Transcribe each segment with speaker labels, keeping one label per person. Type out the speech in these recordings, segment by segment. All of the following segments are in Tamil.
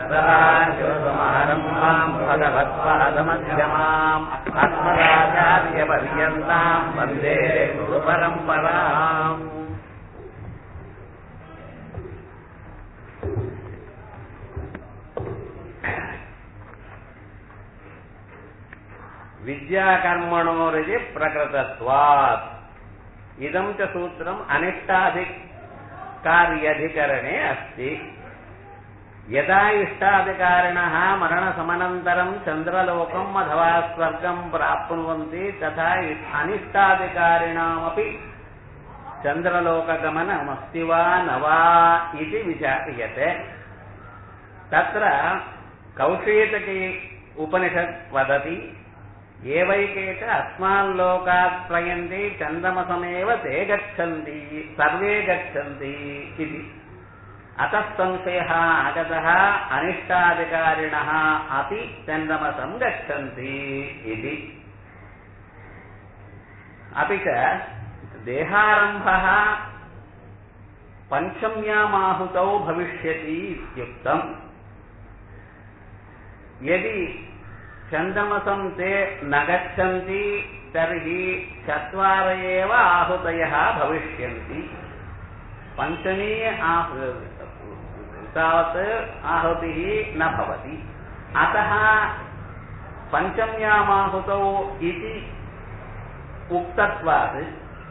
Speaker 1: अस्मदाचार्यसमारम्भाम् भगवत्पादमध्यमाम् अस्मदाचार्यपर्यन्ताम् वन्दे गुरुपरम्पराम् विद्याकर्मणोरिति प्रकृतत्वात् इदं च सूत्रम् अनिष्टाधिकार्यधिकरणे अस्ति यदा इष्टाधिकारिणः मरणसमनन्तरं चन्द्रलोकम् अथवा स्वर्गं प्राप्नुवन्ति तथा अनिष्टाधिकारिणामपि चन्द्रलोकगमनमस्ति वा न वा इति विचार्यते तत्र कौशीतकी उपनिषत् वदति एवैके च अस्माल्लोकात् प्रयन्ति चन्द्रमसमेव ते गच्छन्ति सर्वे गच्छन्ति इति अतः संशयः आगतः अनिष्टाधिकारिणः अपि चन्द्रमसं गच्छन्ति इति अपि च देहारम्भः पञ्चम्यामाहुतौ भविष्यति इत्युक्तम् यदि चन्द्रमसं ते न गच्छन्ति तर्हि चत्वार एव आहुतयः भविष्यन्ति पञ्चमी आहु तावत् आहुतिः न भवति अतः पञ्चम्यामाहुतौ इति उक्तत्वात्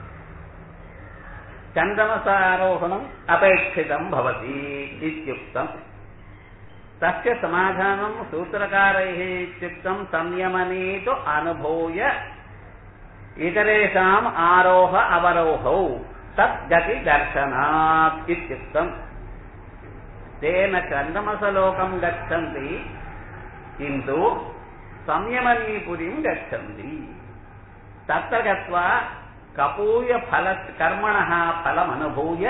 Speaker 1: चन्दमसारोहणम् अपेक्षितं भवति इत्युक्तम् तस्य समाधानं सूत्रकारैः इत्युक्तं संयमने तु अनुभूय इतरेषाम् आरोह अवरोहौ तद्गतिदर्शनात् इत्युक्तम् तेन चन्दमसलोकं गच्छन्ति किन्तु संयमनीपुरीं गच्छन्ति तत्र गत्वा कपूय फल कर्मणः फलमनुभूय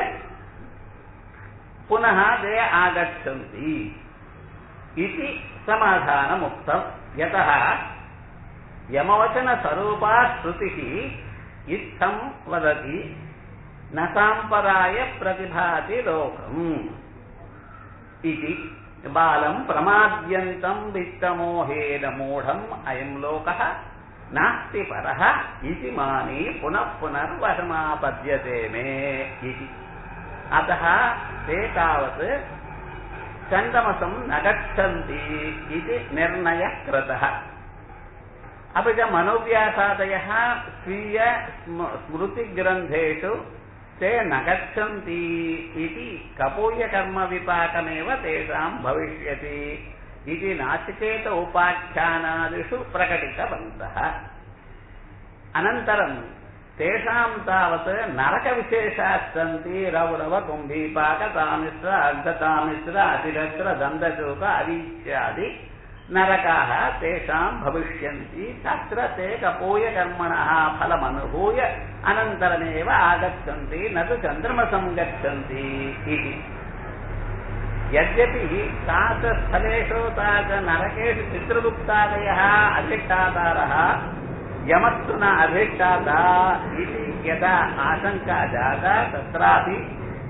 Speaker 1: पुनः ते आगच्छन्ति इति समाधानमुक्तम् यतः यमवचनस्वरूपा श्रुतिः इत्थं वदति न साम्पराय प्रतिभाति लोकम् इति बालं प्रमाद्यन्तं वित्तमोहेन मूढम् अयं लोकः नास्ति परः इति मानी पुनः पुनर्वशमापद्यते मे इति अतः ते तावत् चन्दमसं न गच्छन्ति इति निर्णयः कृतः अपि च मनोव्यासादयः स्वीय स्मृतिग्रन्थेषु ते न गच्छन्ति इति कपूयकर्मविपाकमेव तेषां भविष्यति इति नाचिकेत उपाख्यानादिषु प्रकटितवन्तः अनन्तरं तेषां तावत् नरकविशेषाः सन्ति रौरव कुम्भीपाक तामिश्र अर्धतामिश्र अतिरस्र दन्तचूक अवीत्यादि नरकाः तेषां भविष्यन्ति तत्र ते कपूयकर्मणः फलमनुभूय अनन्तरमेव आगच्छन्ति न तु चन्द्रमसं गच्छन्ति इति यद्यपि तादृशस्थलेषु तादृश नरकेषु चित्रगुप्तादयः अधिष्ठातारः यमस्तु न अधिष्ठाता इति यदा आशङ्का जाता तत्रापि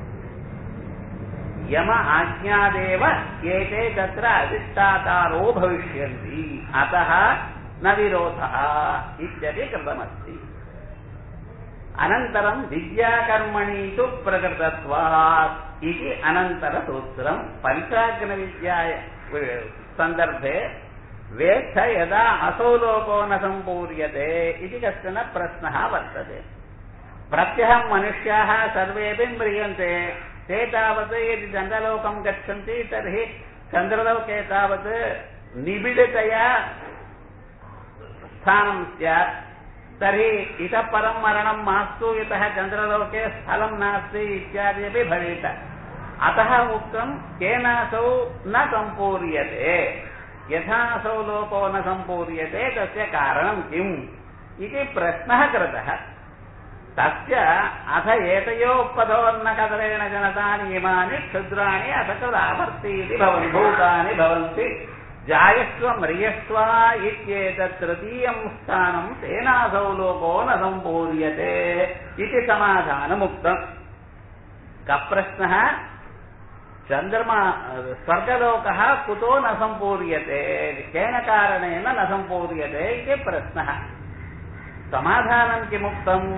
Speaker 1: यम आज्ञादेव एते तत्र अधिष्ठातारो भविष्यन्ति अतः न विरोधः इत्यपि कृतमस्ति अनन्तरं विद्याकर्मणि तु प्रकृतत्वात् इति अनन्तरसूत्रं पञ्चाग्नविद्या सन्दर्भे वेत्थ यदा असौ लोको न सम्पूर्यते इति कश्चन प्रश्नः वर्तते प्रत्यहं मनुष्याः सर्वेपि म्रियन्ते ते तावत् यदि चन्द्रलोकं गच्छन्ति तर्हि चन्द्रलोके तावत् निबिडतया स्थानं स्यात् तर्हि इतः परं मरणं मास्तु यतः चन्द्रलोके स्थलं नास्ति इत्यादि भवेत् अतः उक्तं केनासौ न सम्पूर्यते यथासौ लोको न सम्पूर्यते तस्य कारणं किम् इति प्रश्नः कृतः तस्य अथ एतयोः पदोर्नकदरेण जनतानि इमानि क्षुद्राणि अथ तदावर्तीति भवन् भूतानि भवन्ति जायस्व म्रियस्व इत्येतत् तृतीयं स्थानं तेनासौ लोको न सम्पूर्यते इति समाधानमुक्तम् कः प्रश्नः चन्द्रमा स्वर्गलोकः कुतो न सम्पूर्यते केन कारणेन न सम्पूर्यते इति प्रश्नः समाधानं किमुक्तम्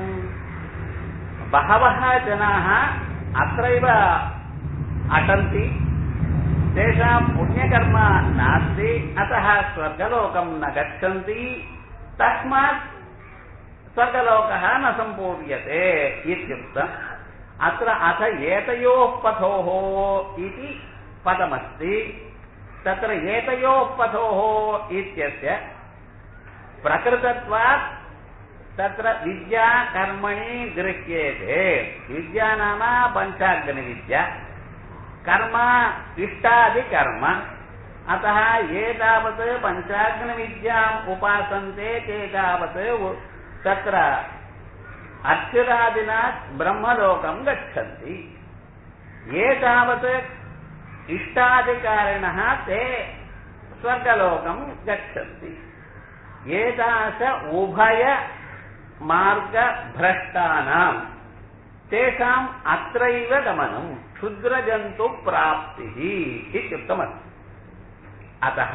Speaker 1: बहवः जनाः अत्रैव अटन्ति तेषां पुण्यकर्म नास्ति अतः स्वर्गलोकं न गच्छन्ति तस्मात् स्वर्गलोकः न सम्पूर्यते इत्युक्तम् अत्र अथ एतयोः पथोः इति पदमस्ति तत्र एतयोः पथोः इत्यस्य प्रकृतत्वात् तत्र विद्या कर्मणि गृह्येते विद्या नाम पञ्चाग्निविद्या कर्म इष्टादिकर्म अतः ये तावत् पञ्चाग्निविद्याम् उपासन्ते ते तावत् तत्र अक्षरादिना ब्रह्मलोकं गच्छन्ति ये तावत् इष्टादिकारिणः ते स्वर्गलोकं गच्छन्ति एतादृश उभय मार्गभ्रष्टानाम् तेषाम् अत्रैव गमनम् क्षुद्रजन्तुप्राप्तिः इत्युक्तमस्ति अतः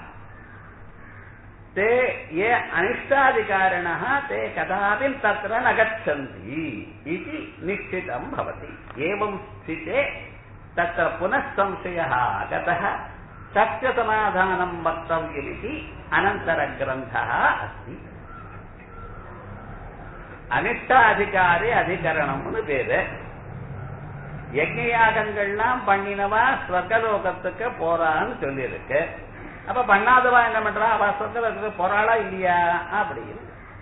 Speaker 1: ते ये अनिष्टाधिकारिणः ते कदापि तत्र न गच्छन्ति इति निश्चितं भवति एवं स्थिते तत्र पुनः संशयः आगतः तस्य समाधानं वक्तव्यमिति अनन्तरग्रन्थः अस्ति அனிஷ்டாதிகாரி அதிகரணம்னு பேரு யஜ்யாகங்கள்லாம் பண்ணினவா ஸ்வர்கலோகத்துக்கு போறான்னு சொல்லியிருக்கு அப்ப பண்ணாதவா என்ன பண்றா அவ சொர்க்கலோகத்துக்கு போறாளா இல்லையா அப்படின்னு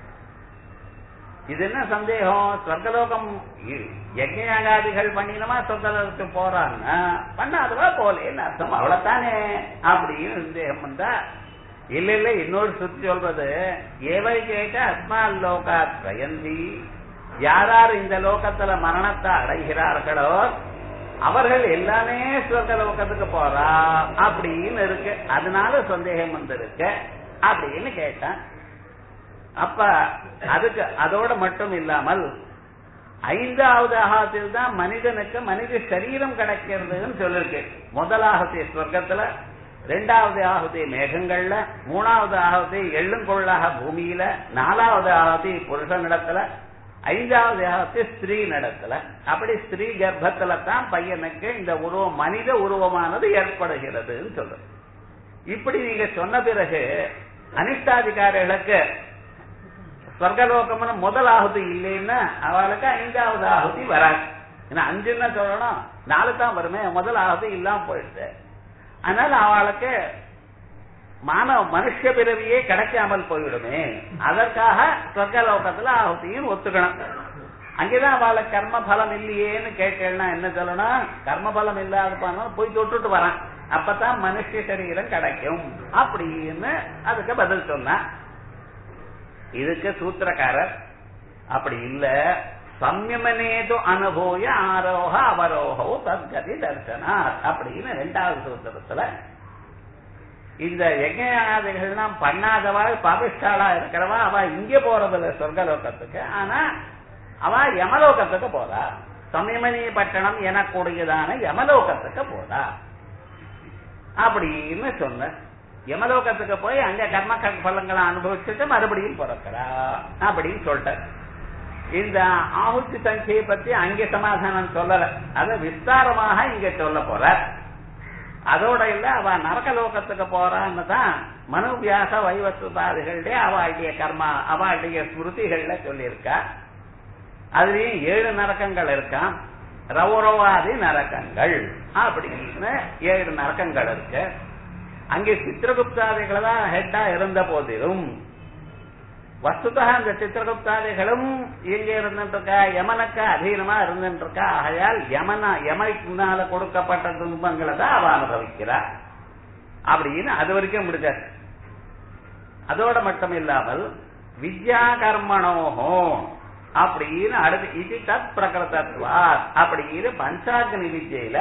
Speaker 1: இது என்ன சந்தேகம் சொர்க்கலோகம் யஜ்யாகாதிகள் பண்ணினவா சொர்க்கலோகத்துக்கு போறான்னா பண்ணாதவா போலேன்னு அர்த்தம் அவ்வளவுதானே அப்படின்னு சந்தேகம் வந்தா இல்ல இல்ல இன்னொரு சுத்தி சொல்றது ஏவை கேட்ட அஸ்மால் லோகா பிரயந்தி யாரார் இந்த லோகத்துல மரணத்தை அடைகிறார்களோ அவர்கள் எல்லாமே சொர்க்க லோகத்துக்கு போறா அப்படின்னு இருக்கு அதனால சந்தேகம் வந்திருக்கு அப்படின்னு கேட்டேன் அப்ப அதுக்கு அதோட மட்டும் இல்லாமல் ஐந்தாவது ஆகத்தில் தான் மனிதனுக்கு மனித சரீரம் கிடைக்கிறதுன்னு சொல்லிருக்கு முதலாகத்தை சொர்க்கத்துல ரெண்டாவது ஆகுதி மேகங்கள்ல மூணாவது ஆகுதி எள்ளுங்கொள்ளாக பூமியில நாலாவது ஆகுதி புருஷனிடத்துல ஐந்தாவது ஆகுதி ஸ்திரீ நடத்துல அப்படி ஸ்திரீ கர்ப்பத்துல தான் பையனுக்கு இந்த உருவம் மனித உருவமானது ஏற்படுகிறதுன்னு சொல்றது இப்படி நீங்க சொன்ன பிறகு அனிஷ்டாதிகாரிகளுக்கு ஸ்வர்கலோகம்னு முதல் ஆகுதி இல்லைன்னா அவளுக்கு ஐந்தாவது ஆகுதி வராது ஏன்னா அஞ்சுன்னு சொல்லணும் நாலு தான் வருமே முதல் ஆகுதி இல்லாம போயிடுது அதனால அவளுக்கு மானவ மனுஷ பிறவியே கிடைக்காமல் போய்விடுமே அதற்காக சொர்க்கலோகத்துல ஆகுதியும் ஒத்துக்கணும் அங்கேதான் அவளுக்கு கர்ம பலம் இல்லையேன்னு கேட்டேன்னா என்ன சொல்லணும் கர்ம பலம் இல்லாத போனாலும் போய் தொட்டுட்டு வரான் அப்பதான் மனுஷ சரீரம் கிடைக்கும் அப்படின்னு அதுக்கு பதில் சொன்னா இதுக்கு சூத்திரக்காரர் அப்படி இல்ல சம்யமனேது அனுபூய ஆரோக அவரோகோ தத்கதி தர்சனா அப்படின்னு ரெண்டாவது சூத்திரத்துல இந்த யஜ்யாதிகள்லாம் பண்ணாதவாள் பாபிஷ்டாளா இருக்கிறவா அவ இங்க போறதில்ல சொர்க்கலோகத்துக்கு ஆனா அவ யமலோகத்துக்கு போறா சமயமணி பட்டணம் எனக்கூடியதான யமலோகத்துக்கு போறா அப்படின்னு சொன்ன யமலோகத்துக்கு போய் அங்க கர்ம பலங்களை அனுபவிச்சுட்டு மறுபடியும் பிறக்கிறா அப்படின்னு சொல்லிட்டார் இந்த ஆಹುತಿ சங்கையை பத்தி அங்கே சமாதானம் சொல்லல அத விஸ்தாரமாக இங்க சொல்ல போற அதோட இல்ல அவ நரக லோகத்துக்கு போறான்னு தான் மனுவியாச வைவசுதாதிகளுடைய அவளுடைய கர்மா அவளுடைய ஸ்மிருதிகள்ல சொல்லியிருக்கா அதுலயும் ஏழு நரக்கங்கள் இருக்கான் ரௌரவாதி நரக்கங்கள் அப்படின்னு ஏழு நரக்கங்கள் இருக்கு அங்கே சித்திரகுப்தாதிகள் தான் ஹெட்டா இருந்த போதிலும் வஸ்துதா இந்த சித்திரகுப்தாதிகளும் எங்க இருந்துட்டு இருக்கா யமனுக்கு அதீனமா இருந்துட்டு இருக்கா ஆகையால் யமனா யமைக்குனால கொடுக்கப்பட்ட துன்பங்களை தான் அவ அனுபவிக்கிறா அப்படின்னு அது வரைக்கும் முடிஞ்சார் அதோட மட்டும் இல்லாமல் வித்யா கர்மணோஹோ அப்படின்னு அடுத்து இது தத் பிரகிருதத்வா அப்படின்னு பஞ்சாக்னி வித்யில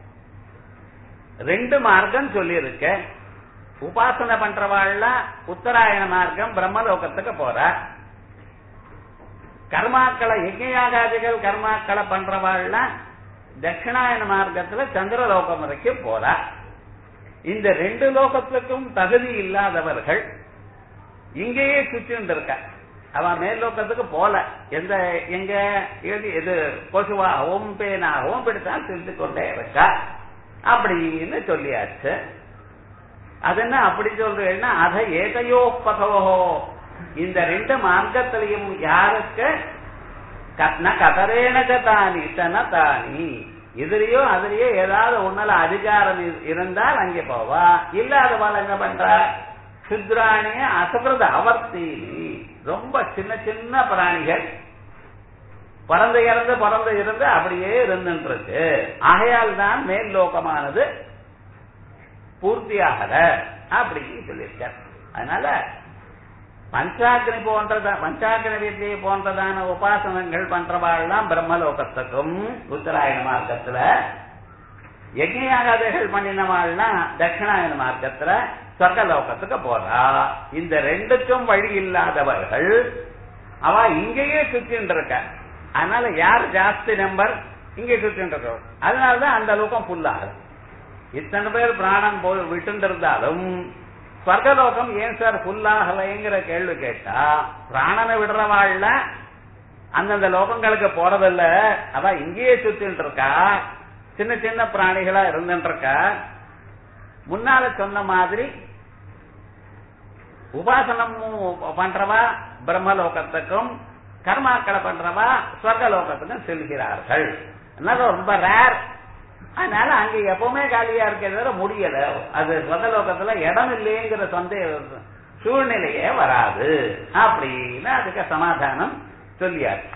Speaker 1: ரெண்டு மார்க்கம் சொல்லியிருக்க உபாசனை பண்றவாள்ல உத்தராயண மார்க்கம் பிரம்மலோகத்துக்கு போற கர்மாக்களை யஜ்யாகாதிகள் கர்மாக்களை பண்றவாள்ல தட்சிணாயன மார்க்கத்துல சந்திரலோகம் வரைக்கும் போறா இந்த ரெண்டு லோகத்துக்கும் தகுதி இல்லாதவர்கள் இங்கேயே சுற்றிட்டு இருக்க அவன் மேல் லோகத்துக்கு போல எந்த எங்க எது இது கொசுவாகவும் பேனாகவும் பிடித்தான் செஞ்சு கொண்டே இருக்கா அப்படின்னு சொல்லியாச்சு அது என்ன அப்படி சொல்றேன்னா அத ஏதையோ பதவோ இந்த ரெண்டு மார்க்கத்திலையும் யாருக்கு ந கதரேனக தானி தன தானி இதுலயோ அதுலயோ ஏதாவது ஒண்ணுல அதிகாரம் இரு- இருந்தால் அங்கே போவா இல்லாதவாள் என்ன பண்றா சுத்ராணிய அசகிருத அவர்த்தீனி ரொம்ப சின்ன சின்ன பிராணிகள் பறந்து இறந்து பறந்து இருந்து அப்படியே இருந்துட்டு இருக்கு ஆகையால் தான் மேல் லோகமானது பூர்த்தியாகல அப்படின்னு சொல்லியிருக்கார் அதனால பஞ்சாக்னி போன்றதா பஞ்சாக்னி வித்தியை போன்றதான உபாசனங்கள் பண்றவாள்லாம் பிரம்மலோகத்துக்கும் உத்தராயண மார்க்கத்துல யஜ்யாகாதைகள் பண்ணினவாள்லாம் தட்சிணாயன மார்க்கத்துல சொர்க்கலோகத்துக்கு போறா இந்த ரெண்டுக்கும் வழி இல்லாதவர்கள் அவ இங்கேயே சுத்தின்னு இருக்க அதனால யார் ஜாஸ்தி நம்பர் இங்கே சுத்தின்னு இருக்கவர் அதனாலதான் அந்த லோகம் ஃபுல்லாகுது இத்தனை பேர் பிராணம் போய் விட்டு இருந்தாலும் ஸ்வர்கலோகம் ஏன் சார் ஃபுல்லாகலைங்கிற கேள்வி கேட்டா பிராணனை விடுறவாள்ல அந்தந்த லோகங்களுக்கு போறதில்ல அவ இங்கேயே சுத்திட்டு இருக்கா சின்ன சின்ன பிராணிகளா இருந்துட்டு இருக்கா முன்னால சொன்ன மாதிரி உபாசனமும் பண்றவா பிரம்மலோகத்துக்கும் கர்மாக்களை பண்றவா ஸ்வர்கலோகத்துக்கும் செல்கிறார்கள் அதனால ரொம்ப ரேர் அதனால அங்க எப்பவுமே காலியா இருக்கிறத முடியல அது ஸ்வர்கலோகத்துல இடம் இல்லைங்கிற சந்தேக சூழ்நிலையே வராது அப்படின்னு அதுக்கு சமாதானம் சொல்லியாச்சு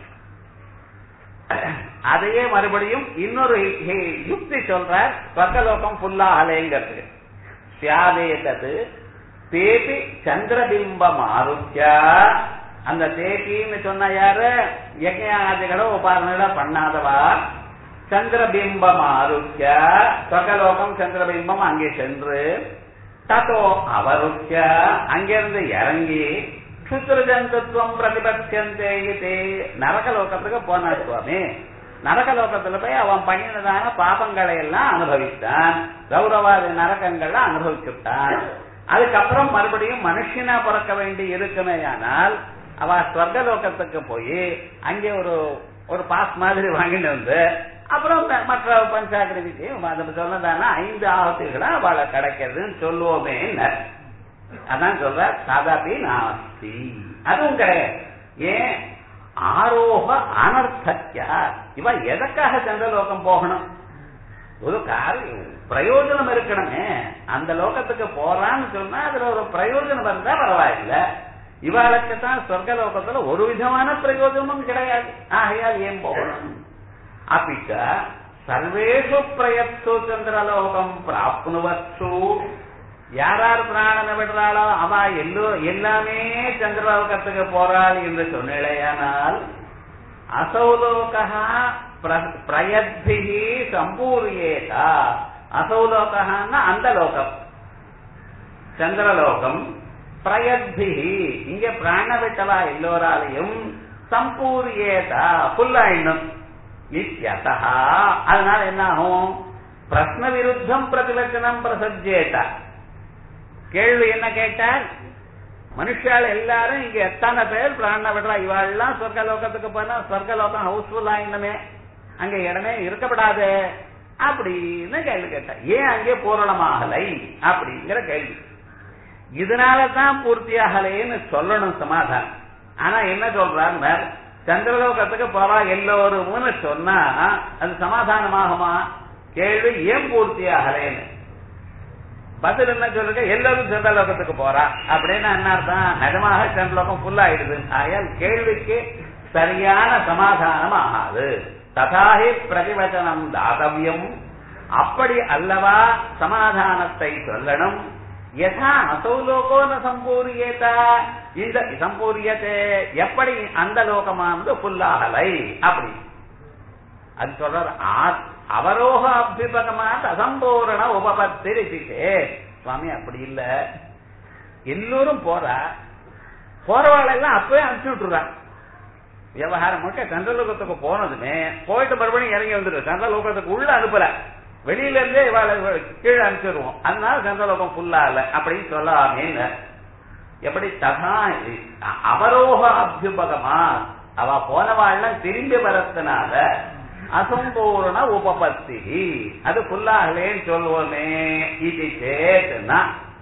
Speaker 1: அதையே மறுபடியும் இன்னொரு ஹி- யுக்தி சொல்றார் ஸ்வர்கலோகம் ஃபுல்லா அலைங்கிறது சியாதேதது தேபி சந்திரபிம்பம் ஆருக்கியா அந்த தேபின்னு சொன்ன யாரு யஜ்யாதிகளோ உபாசனைகளோ பண்ணாதவா சந்திரபிம்பம் ஆருக்கிய ஸ்வர்கலோகம் சந்திரபிம்பம் அங்கே சென்று ததோ அவருக்கிய அங்கிருந்து இறங்கி சுத்திரஜந்துவம் பிரதிபத்தியந்தே இது நரகலோகத்துக்கு போனார் சுவாமி நரகலோகத்துல போய் அவன் பண்ணினதான பாபங்களை எல்லாம் அனுபவித்தான் கௌரவாதி நரகங்கள்ல அனுபவிச்சுட்டான் அதுக்கப்புறம் மறுபடியும் மனுஷனா பிறக்க வேண்டி இருக்குமேயானால் அவ ஸ்வர்கலோகத்துக்கு போய் அங்கே ஒரு ஒரு பாஸ் மாதிரி வாங்கிட்டு வந்து அப்புறம் ம- மற்ற பஞ்சாகிரி விஜயம் அது சொன்னதான ஐந்து ஆபத்துகளா அவளை கிடைக்கிறதுன்னு சொல்லுவோமே அதான் சொல்ற சாதாபி நாஸ்தி அதுவும் கிடையாது ஏன் ஆரோக அனர்த்தக்கியா இவ எதற்காக சந்திரலோகம் போகணும் ஒரு காரியம் பிரயோஜனம் இருக்கணுமே அந்த லோகத்துக்கு போறான்னு சொன்னா அதுல ஒரு பிரயோஜனம் இருந்தா பரவாயில்ல இவாளுக்கு தான் சொர்க்கலோகத்துல ஒரு விதமான பிரயோஜனமும் கிடையாது ஆகையால் ஏன் போகணும் அப்பிச்ச சர்வேஷு பிரயத்து சந்திரலோகம் பிராப்னுவச்சு யார் யார் பிராணனை விடுறாளோ அவ எல்லோ எல்லாமே சந்திரலோகத்துக்கு போறாள் என்று சொன்னேயானால் அசௌலோகா பிரயத்பி சம்பூரியேதா அசௌலோகான்னா அந்த லோகம் சந்திரலோகம் பிரயத்பி இங்க பிராண விட்டவா எல்லோராலையும் சம்பூரியேதா புல்லாயிடும் இத்தியதா அதனால என்ன ஆகும் பிரஸ்ன விருத்தம் பிரதிவச்சனம் பிரசஜேத கேள்வி என்ன கேட்டார் மனுஷால் எல்லாரும் இங்க எத்தனை பேர் பிராண விடுறா இவாள்லாம் சொர்க்கலோகத்துக்கு போனா சொர்க்கலோகம் ஹவுஸ்ஃபுல் ஆயிடணுமே அங்க இடமே இருக்கப்படாது அப்படின்னு கேள்வி கேட்டார் ஏன் அங்கே பூரணமாகலை அப்படிங்கிற கேள்வி இதனால தான் பூர்த்தியாகலைன்னு சொல்லணும் சமாதானம் ஆனா என்ன சொல்றாங்க சந்திரலோகத்துக்கு போறா எல்லோரும்னு சொன்னா அது சமாதானமாகுமா கேள்வி ஏன் பூர்த்தியாகலைன்னு பதில் என்ன சொல்லுங்க எல்லாரும் சந்திரலோகத்துக்கு போறா அப்படின்னு என்ன அர்த்தம் நிஜமாக சந்திரலோகம் ஃபுல் ஆயிடுது ஆயால் கேள்விக்கு சரியான சமாதானம் ஆகாது ததாஹி பிரதிவச்சனம் தாதவியம் அப்படி அல்லவா சமாதானத்தை சொல்லணும் யதா அசௌலோகோ ந சம்பூரியேதா இந்த சம்பூரியத்தை எப்படி அந்த லோகமானது புல்லாகலை அப்படி அது சொல்றார் ஆ- அவரோக அபிபகமாத் அசம்பூரண உபபத்திரிச்சே சுவாமி அப்படி இல்ல எல்லோரும் போறா போறவாளெல்லாம் அப்பவே அனுப்பிச்சு விட்டுறான் விவகாரம் முழுக்க சந்திரலோகத்துக்கு போனதுமே போயிட்டு மறுபடியும் இறங்கி வந்துடும் சந்திரலோகத்துக்கு உள்ள அனுப்பல வெளியில இருந்தே இவாளை கீழே அனுப்பிச்சிருவோம் அதனால சந்திரலோகம் ஃபுல்லா இல்ல அப்படின்னு சொல்லாமே எப்படி தகா அவரோக அபியுபகமா அவ போனவாள்லாம் திரும்பி வரத்தினால அசம்பூர்ண உபபத்தி அது ஃபுல்லாகலேன்னு சொல்லுவோமே இது சேத்துனா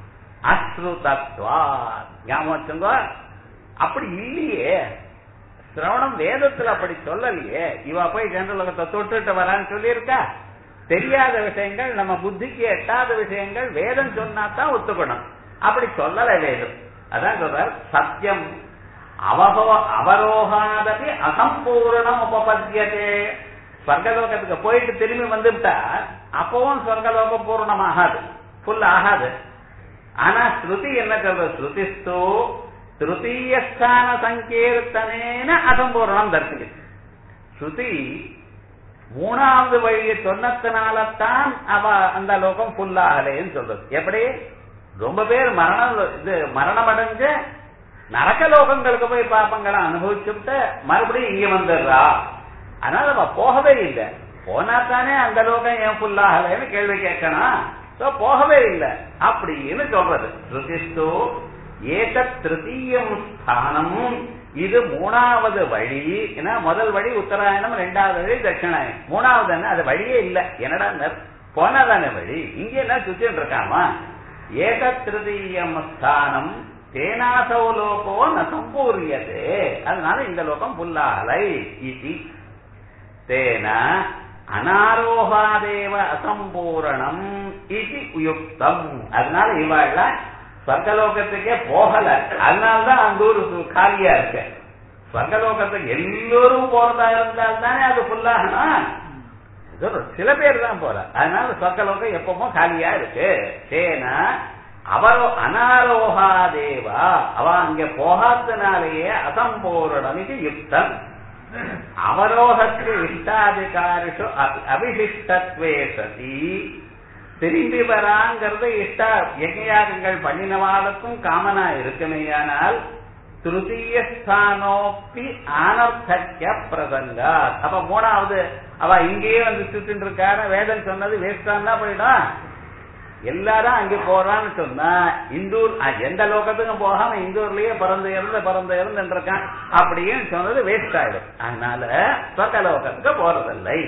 Speaker 1: அஸ்ருதத்வா ஞாபகம் வச்சுங்க அப்படி இல்லையே சிரவணம் வேதத்துல அப்படி சொல்லலையே இவ போய் ஜனலோகத்தை தொட்டுட்டு வரான்னு சொல்லியிருக்கா தெரியாத விஷயங்கள் நம்ம புத்திக்கு எட்டாத விஷயங்கள் வேதம் சொன்னா தான் ஒத்துக்கணும் அப்படி சொல்லல வேதம் அதான் சொல்றார் சத்தியம் அவகோ அவரோகாதபி அசம்பூர்ணம் உபபத்தியதே ஸ்வர்கலோகத்துக்கு போயிட்டு திரும்பி வந்துட்டா அப்பவும் ஸ்வர்கலோகம் பூர்ணம் ஆகாது ஃபுல் ஆகாது ஆனா ஸ்ருதி என்ன சொல்றது ஸ்ருதிஸ்து திருத்தீயஸ்தான சங்கீர்த்தனேன அசம்பூர்ணம் தரிசிக்கு ஸ்ருதி மூணாவது வழியை சொன்னதுனாலத்தான் அவ அந்த லோகம் ஃபுல்லாகலேன்னு சொல்றது எப்படி ரொம்ப பேர் மரணம் இது மரணம் அடைஞ்ச நரக்க லோகங்களுக்கு போய் பாப்பங்களை அனுபவிச்சுட்டு மறுபடியும் இங்க வந்துடுறா அதனால அவ போகவே இல்லை போனா தானே அந்த லோகம் ஏன் ஃபுல்லாகலன்னு கேள்வி கேட்கணும் போகவே இல்லை அப்படின்னு சொல்றது ஸ்ருதிஸ்து ஏக திருத்தீயம் ஸ்தானம் இது மூணாவது வழி ஏன்னா முதல் வழி உத்தராயணம் ரெண்டாவது வழி தட்சிணாயணம் மூணாவது என்ன அது வழியே இல்லை என்னடா போனாதானே வழி இங்க என்ன சுத்திட்டு இருக்காமா ஏக திருதீயம் ஸ்தானம் தேனாசௌ லோகோ ந சம்பூரியதே அதனால இந்த லோகம் புல்லாலை இது தேன அனாரோகாதேவ அசம்பூரணம் இது யுக்தம் அதனால இவாள் ஸ்வர்கலோகத்துக்கே போகல அதனால்தான் அந்த ஊர் காலியா இருக்கு ஸ்வர்கலோகத்துக்கு எல்லோரும் போறதா இருந்தால் தானே அது ஃபுல்லாகணும் சில பேர் தான் போற அதனால சொர்க்கலோகம் எப்பவும் காலியா இருக்கு சேனா அவரோ அனாரோகாதேவா அவ அங்க போகாதனாலேயே அசம்பூரணம் இது யுக்தம் அவரோகத்து இஷ்டாதிகாரிஷு அபிஷிஷ்டத்வே சதி திரும்பி வராங்கிறது இஷ்ட யஜ்யாகங்கள் பண்ணினவாளுக்கும் காமனா இருக்குமேயானால் திருத்தீய ஸ்தானோப்பி ஆனர்த்தக்கிய பிரசங்கா அப்ப மூணாவது அவ இங்கேயே வந்து சுத்திட்டு இருக்காரு வேதம் சொன்னது வேஸ்டான் தான் போயிடும் எல்லாரும் அங்க போறான்னு சொன்னா இந்தூர் எந்த லோகத்துக்கும் போகாம இந்தூர்லயே பிறந்து இருந்து பிறந்து இருந்து இருக்கான் அப்படின்னு சொன்னது வேஸ்ட் ஆயிடும் அதனால சொக்க லோகத்துக்கு போறதில்லை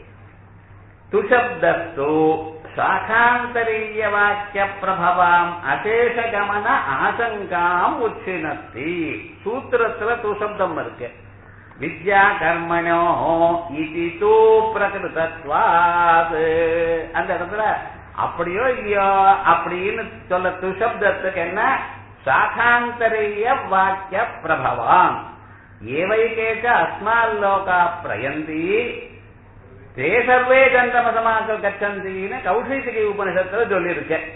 Speaker 1: துஷப்தஸ்து சாகாந்தரிய வாக்கிய பிரபவாம் அசேஷ கமன ஆசங்காம் உச்சினத்தி சூத்திரத்துல துசப்தம் இருக்கு வித்யா கர்மணோ இது தூ பிரகிருதத்வாது அந்த இடத்துல அப்படியோ இல்லையோ அப்படின்னு சொல்ல துஷப்தத்துக்கு என்ன சாகாந்தரிய வாக்கிய பிரபவாம் ஏவைகேச்ச அஸ்மால் லோகா பிரயந்தி தே சர்வே ஜந்தமசமாக கச்சந்தின்னு கௌஷிகி உபனிஷத்துல சொல்லியிருக்கேன்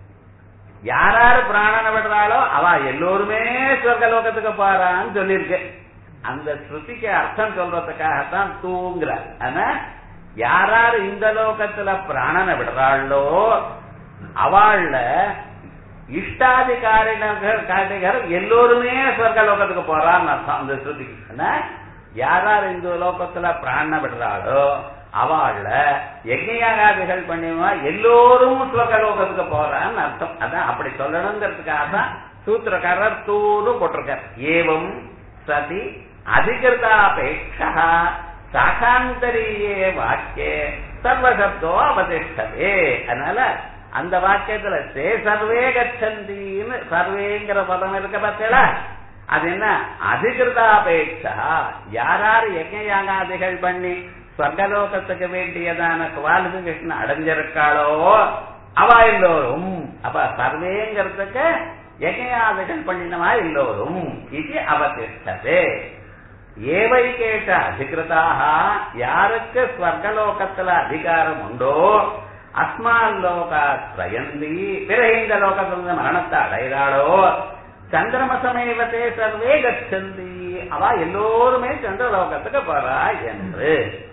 Speaker 1: யாராரு பிராணனை விடுறாளோ அவ எல்லோருமே சொர்க்க லோகத்துக்கு போறான்னு சொல்லியிருக்கேன் அந்த ஸ்ருதிக்கு அர்த்தம் சொல்றதுக்காகத்தான் தூங்குற ஆனா யாராரு இந்த லோகத்துல பிராணனை விடுறாளோ அவள்ல இஷ்டாதிகாரிகள் காட்டிகர் எல்லோருமே சொர்க்க லோகத்துக்கு போறான்னு அர்த்தம் அந்த ஸ்ருதிக்கு யாரார் இந்த லோகத்துல பிராண விடுறாளோ அவள்ல யஜ்யாகாதிகள் பண்ணிவா எல்லோரும் சொர்க்க லோகத்துக்கு போறான்னு அர்த்தம் அதான் அப்படி சொல்லணுங்கிறதுக்காக தான் சூத்திரக்காரர் தூது போட்டிருக்கார் ஏவம் சதி அதிகிருதாபேட்சா சாகாந்தரியே வாக்கியே சர்வசப்தோ அவதிஷ்டதே அதனால அந்த வாக்கியத்துல சே சர்வே கச்சந்தின்னு சர்வேங்கிற பதம் இருக்க பார்த்தீங்களா அது என்ன அதிகிருதாபேட்சா யாராரு யஜ்யாகாதிகள் பண்ணி ஸ்வர்கலோகத்துக்கு வேண்டியதான குவாலிபிகேஷன் அடைஞ்சிருக்காளோ அவ எல்லோரும் அப்ப சர்வேங்கிறதுக்கு யஜ்யாதிகள் பண்ணினவா எல்லோரும் இது அவதிஷ்டதே ஏவை கேட்ட அதிகிருதாக யாருக்கு ஸ்வர்கலோகத்துல அதிகாரம் உண்டோ அஸ்மான் லோகா பிரயந்தி பிறகு இந்த லோகத்துல மரணத்தை அடைகிறாளோ சந்திரமசமேவத்தே சர்வே கச்சந்தி அவ எல்லோருமே சந்திரலோகத்துக்கு போறா என்று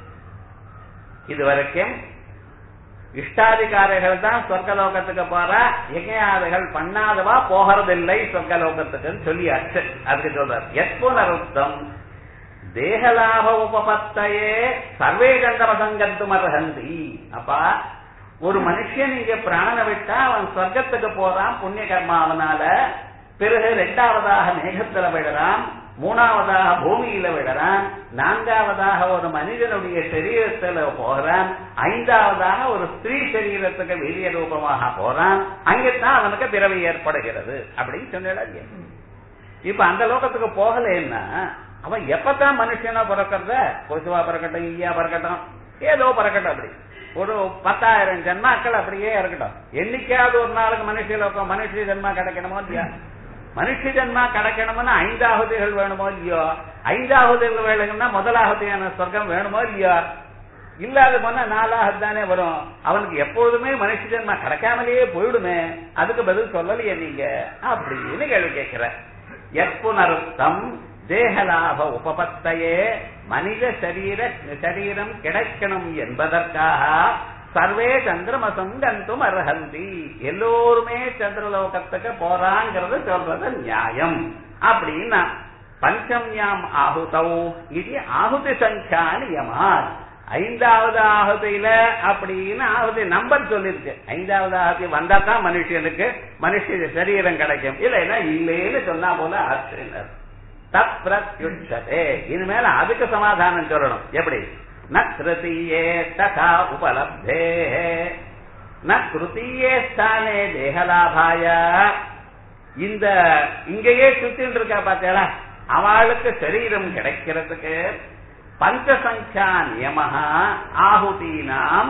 Speaker 1: இதுவரைக்கும் இஷ்டாதிகாரிகள் தான் சொர்க்கலோகத்துக்கு போறா யஜ்யாதிகள் பண்ணாதவா போகிறதில்லை சொர்க்கலோகத்துக்குன்னு சொல்லியாச்சு அதுக்கு சொல்றார் எப்புனருத்தம் தேகலாப உபபத்தையே சர்வே கண்டமசங்கத்தும் அர்ஹந்தி அப்பா ஒரு மனுஷன் இங்க பிராணனை விட்டா அவன் சொர்க்கத்துக்கு போறான் புண்ணிய கர்மாவனால பிறகு இரண்டாவதாக மேகத்துல விடுறான் மூணாவதாக பூமியில விடுறான் நான்காவதாக ஒரு மனிதனுடைய சரீரத்துல போறான் ஐந்தாவதாக ஒரு ஸ்திரீ சரீரத்துக்கு வீரிய ரூபமாக போறான் அங்கத்தான் அவனுக்கு பிறவி ஏற்படுகிறது அப்படின்னு சொன்ன இப்ப அந்த லோகத்துக்கு போகலைன்னா அவன் எப்பதான் மனுஷனா பிறக்கிறத கொசுவா பிறக்கட்டும் ஈயா பிறக்கட்டும் ஏதோ பிறக்கட்டும் அப்படி ஒரு பத்தாயிரம் ஜென்மாக்கள் அப்படியே இருக்கட்டும் என்னைக்காவது ஒரு நாளுக்கு மனுஷ லோகம் மனுஷ ஜென்மா கிடைக்கணுமோ இல்லையா மனுஷ ஜென்மா கிடைக்கணும்னா ஐந்தாவதுகள் வேணுமோ இல்லையோ ஐந்தாவதுகள் வேணும்னா முதலாவதையான சொர்க்கம் வேணுமோ இல்லையோ இல்லாத போனா நாலாவது தானே வரும் அவனுக்கு எப்பொழுதுமே மனுஷ ஜென்மா கிடைக்காமலேயே போயிடுமே அதுக்கு பதில் சொல்லலையே நீங்க அப்படின்னு கேள்வி கேட்கிற எப்புனருத்தம் தேகலாப உபபத்தையே மனித சரீர சரீரம் கிடைக்கணும் என்பதற்காக சர்வே சந்திரமசம் கந்தும் அர்ஹந்தி எல்லோருமே சந்திரலோகத்துக்கு போறாங்கிறது சொல்றது நியாயம் அப்படின்னா பஞ்சம்யாம் ஆகுதௌ இது ஆகுதி சங்கியா நியமார் ஐந்தாவது ஆகுதியில அப்படின்னு ஆகுதி நம்பர் சொல்லிருக்கு ஐந்தாவது ஆகுதி வந்தா தான் மனுஷனுக்கு மனுஷ சரீரம் கிடைக்கும் இல்லைன்னா இல்லைன்னு சொன்னா போல ஆச்சரியர் தத் பிரத்யுஷதே இனிமேல அதுக்கு சமாதானம் சொல்லணும் எப்படி ந திருத்தீயே ததா உபலப்தே ந திருத்தீயே ஸ்தானே தேகலாபாய இந்த இங்கேயே சுத்தின்னு இருக்கா பார்த்தேடா அவளுக்கு சரீரம் கிடைக்கிறதுக்கு பஞ்சசங்கியா நியமஹா ஆகுதீனாம்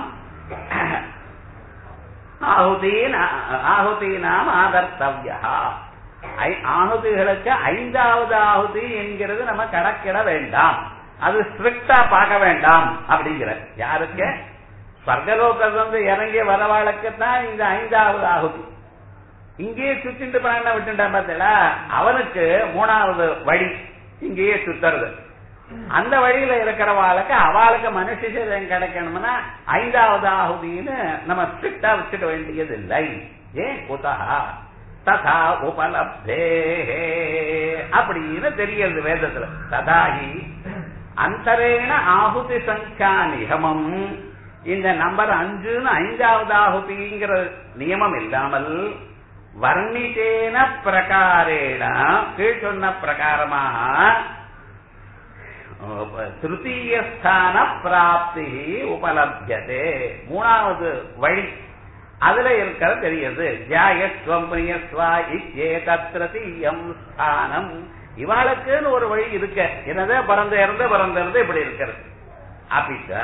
Speaker 1: ஆகுதீன் ஆகுதீனாம் ஆதர்த்தவ்யா ஆகுதிகளுக்கு ஐந்தாவது ஆகுதி என்கிறது நம்ம கணக்கிட வேண்டாம் அது ஸ்ட்ரிக்டா பார்க்க வேண்டாம் அப்படிங்கிற யாருக்கு ஸ்வர்கலோகம் வந்து இறங்கி வரவாளுக்கு தான் இந்த ஐந்தாவது ஆகுதி இங்கேயே சுத்திட்டு பிராண விட்டுட்டான் பார்த்தல அவனுக்கு மூணாவது வழி இங்கேயே சுத்துறது அந்த வழியில இருக்கிறவாளுக்கு அவளுக்கு மனுஷன் கிடைக்கணும்னா ஐந்தாவது ஆகுதின்னு நம்ம ஸ்ட்ரிக்டா வச்சுக்க வேண்டியது இல்லை ஏன் குதா ததா உபலப்தே அப்படின்னு தெரிகிறது வேதத்துல ததாகி அந்தரேன ஆகுதி சங்கா நியமம் இந்த நம்பர் அஞ்சுன்னு ஐந்தாவது ஆகுதிங்கிற நியமம் இல்லாமல் வர்ணித்தேன பிரகாரேன கீழ் சொன்ன பிரகாரமாக திருத்தீயஸ்தான பிராப்தி உபலபியதே மூணாவது வழி அதுல இருக்கிறது தெரியுது ஜாயஸ்வம் பிரியஸ்வா இச்சே தத்ரதீயம் ஸ்தானம் இவாளுக்குன்னு ஒரு வழி இருக்க என்னது பறந்து இறந்து பறந்து இருந்து இப்படி இருக்கிறது அப்பிச்ச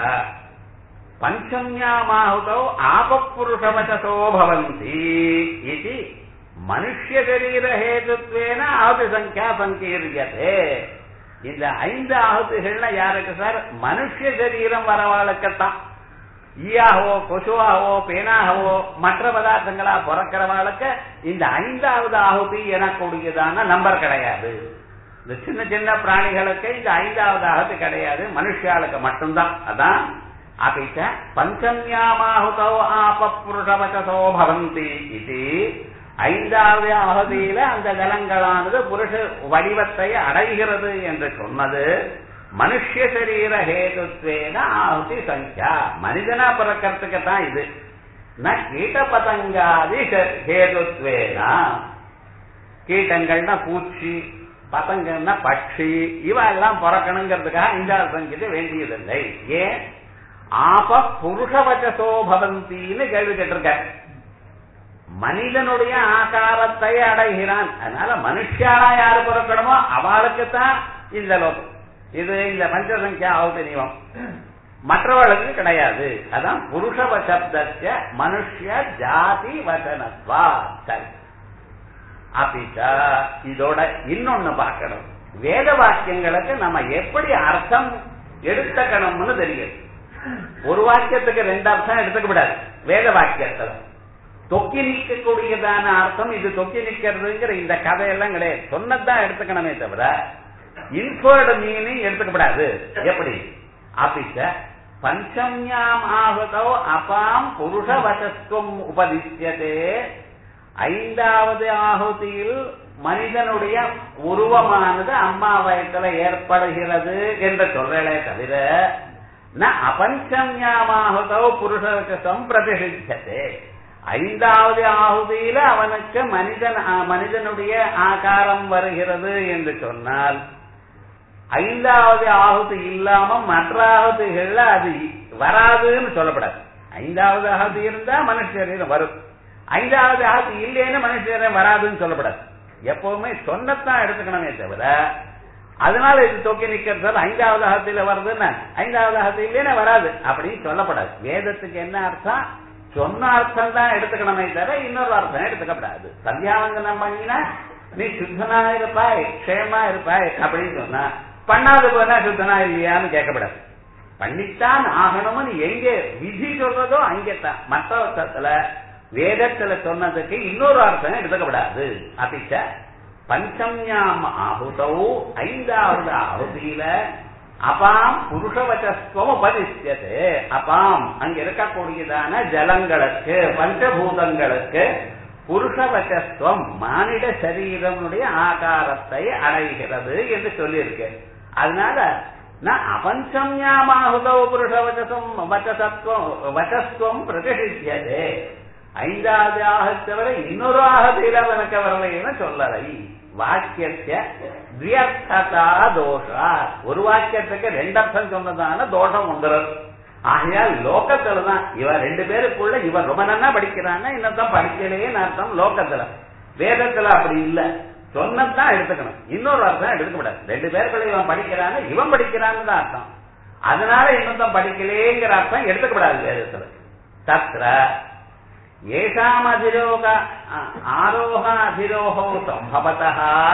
Speaker 1: பஞ்சம்யாமாಹುತௌ ஆபப்புருஷவச்சசோ பவந்தி இது மனுஷ்ய சரீர ஹேதுத்வேன ஆகுதி சங்கியா சங்கீரியதே இந்த ஐந்து ஆகுதிகள்ல யாருக்கு சார் மனுஷ சரீரம் வரவாளுக்குத்தான் ஈயாகவோ கொசுவாகவோ பேனாகவோ மற்ற பதார்த்தங்களா பிறக்கிறவாளுக்கு இந்த ஐந்தாவது ஆகுதி எனக்கூடியதான நம்பர் கிடையாது இந்த சின்ன சின்ன பிராணிகளுக்கு இந்த ஐந்தாவது ஆகுதி கிடையாது மனுஷாளுக்கு மட்டும்தான் அதான் அபிச்ச பஞ்சம்யாமாகுதோ ஆப புருஷவச்சசோ பவந்தி இது ஐந்தாவது ஆகுதியில அந்த ஜலங்களானது புருஷ வடிவத்தை அடைகிறது என்று சொன்னது மனுஷ சரீர ஹேதுத்வேன ஆகுதி சங்கியா மனிதனா பிறக்கிறதுக்கு தான் இது ந கீட்ட பதங்காதி ஹேதுத்வேனா கீட்டங்கள்னா பூச்சி பதங்கன்னா பட்சி இவ எல்லாம் பிறக்கணுங்கிறதுக்காக இந்த சங்கீத வேண்டியதில்லை ஏன் ஆப புருஷவச்சசோ பவந்தின்னு கேள்வி கேட்டிருக்க மனிதனுடைய ஆகாரத்தை அடைகிறான் அதனால மனுஷாலா யாரு பிறக்கணுமோ அவளுக்குத்தான் இந்த லோகம் இது இந்த பஞ்சசங்கியா ஆகுதி நியமம் மற்றவர்களுக்கு கிடையாது அதான் புருஷ வசப்தஸ்ய மனுஷ ஜாதி வசனத்வா சரி அப்படிச்சா இதோட இன்னொன்னு பார்க்கணும் வேத வாக்கியங்களுக்கு நம்ம எப்படி அர்த்தம் எடுத்துக்கணும்னு தெரியும் ஒரு வாக்கியத்துக்கு ரெண்டு அர்த்தம் எடுத்துக்க கூடாது வேத வாக்கியத்துல தொக்கி நிற்கக்கூடியதான அர்த்தம் இது தொக்கி நிக்கிறதுங்கிற இந்த கதையெல்லாம் கிடையாது சொன்னதான் எடுத்துக்கணுமே தவிர இன்ஃபர்டு மீனிங் எடுத்துக்கப்படாது எப்படி அப்பிச்ச பஞ்சம்யாம் ஆகுதோ அபாம் புருஷ வசத்துவம் உபதிஷ்யதே ஐந்தாவது ஆகுதியில் மனிதனுடைய உருவமானது அம்மா வயத்துல ஏற்படுகிறது என்று சொல்றே தவிர ந அபஞ்சம்யாமாகுதோ புருஷம் பிரதிஷித்தது ஐந்தாவது ஆகுதியில அவனுக்கு மனிதன் மனிதனுடைய ஆகாரம் வருகிறது என்று சொன்னால் ஐந்தாவது ஆகுதி இல்லாம மற்ற ஆகுதிகள்ல அது வராதுன்னு சொல்லப்படாது ஐந்தாவது ஆகுதி இருந்தா மனுஷ சரீரம் வரும் ஐந்தாவது ஆகுதி இல்லைன்னு மனுஷ சரீரம் வராதுன்னு சொல்லப்படாது எப்பவுமே சொன்னத்தான் எடுத்துக்கணுமே தவிர அதனால இது தொக்கி நிக்கிறது ஐந்தாவது ஆகத்தில வருதுன்னா ஐந்தாவது ஆகத்து இல்லைன்னா வராது அப்படின்னு சொல்லப்படாது வேதத்துக்கு என்ன அர்த்தம் சொன்ன அர்த்தம் தான் எடுத்துக்கணுமே தவிர இன்னொரு அர்த்தம் எடுத்துக்கப்படாது சந்தியாவந்தனம் பண்ணினா நீ சுத்தனா இருப்பாய் க்ஷேமா இருப்பாய் அப்படின்னு சொன்னா பண்ணாது போனா சுத்தனா இல்லையான்னு கேட்கப்படாது பண்ணித்தான் ஆகணும்னு எங்க விதி சொல்றதோ அங்கேத்தான் மற்ற அர்த்தத்துல வேதத்துல சொன்னதுக்கு இன்னொரு அர்த்தம் எடுத்துக்கப்படாது அபிச்ச பஞ்சம்யாம் ஆகுதௌ ஐந்தாவது ஆகுதியில அபாம் புருஷவச்சஸ்துவம் உபதிஷ்யது அபாம் அங்க இருக்கக்கூடியதான ஜலங்களுக்கு பஞ்சபூதங்களுக்கு புருஷவச்சஸ்துவம் மானிட சரீரமுடைய ஆகாரத்தை அடைகிறது என்று சொல்லியிருக்கு அதனால நான் அபஞ்சம்யாமாகுதோ புருஷவச்சசம் வச்சசத்துவம் வச்சஸ்துவம் பிரதிஷித்தியது ஐந்தாவது ஆகத்தவர இன்னொரு ஆகத்தில அவனுக்கு வரலைன்னு சொல்லலை வாக்கியத்திய தியர்த்ததா தோஷா ஒரு வாக்கியத்துக்கு ரெண்டு அர்த்தம் சொன்னதான தோஷம் வந்துடும் ஆகையால் லோகத்துல தான் இவன் ரெண்டு பேருக்குள்ள இவன் ரொம்ப நன்னா படிக்கிறான்னா இன்னதான் படிக்கலையேன்னு அர்த்தம் லோகத்துல வேதத்துல அப்படி இல்ல சொன்னதான் எடுத்துக்கணும் இன்னொரு அர்த்தம் எடுத்துக்கூடாது ரெண்டு பேருக்குள்ள இவன் படிக்கிறான்னு இவன் படிக்கிறான்னு தான் அர்த்தம் அதனால இன்னொருத்தன் படிக்கலேங்கிற அர்த்தம் எடுத்துக்கூடாது வேதத்துல தத்ர ஏஷாம் அதிரோக ஆரோக அதிரோகோ சம்பவத்தா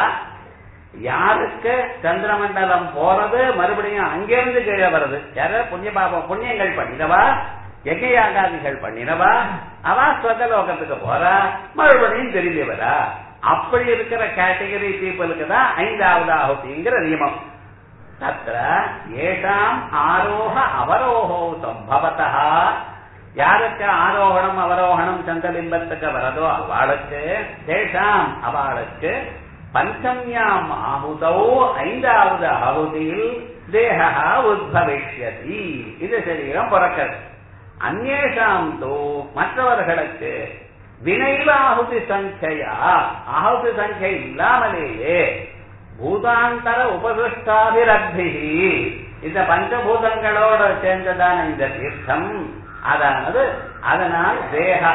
Speaker 1: யாருக்கு சந்திரமண்டலம் போறது மறுபடியும் அங்கிருந்து கீழே வருது யார புண்ணிய பாபம் புண்ணியங்கள் பண்ணினவா யஜயாகாதிகள் பண்ணினவா அவா ஸ்வதலோகத்துக்கு போறா மறுபடியும் தெரிஞ்சவரா அப்படி இருக்கிற கேட்டகரி பீப்புளுக்கு தான் ஐந்தாவது ஆகுதிங்கிற நியமம் தத்திர ஏஷாம் ஆரோக அவரோகோ சம்பவத்தா யாருக்கு ஆரோகணம் அவரோகணம் சந்தலிம்பத்துக்கு வரதோ அவளுக்கு தேஷாம் அவளுக்கு பஞ்சம்யாம் ஆகுதோ ஐந்தாவது ஆகுதியில் தேகா உத்பவிஷ்யதி இது சரீரம் பிறக்கிறது அந்நேஷாம் தோ மற்றவர்களுக்கு வினைவ ஆகுதி சங்கையா ஆகுதி சங்கை இல்லாமலேயே பூதாந்தர உபதிஷ்டாபிரத்தி இந்த பஞ்சபூதங்களோட சேர்ந்ததான இந்த தீர்த்தம் அதானது அதனால் தேகா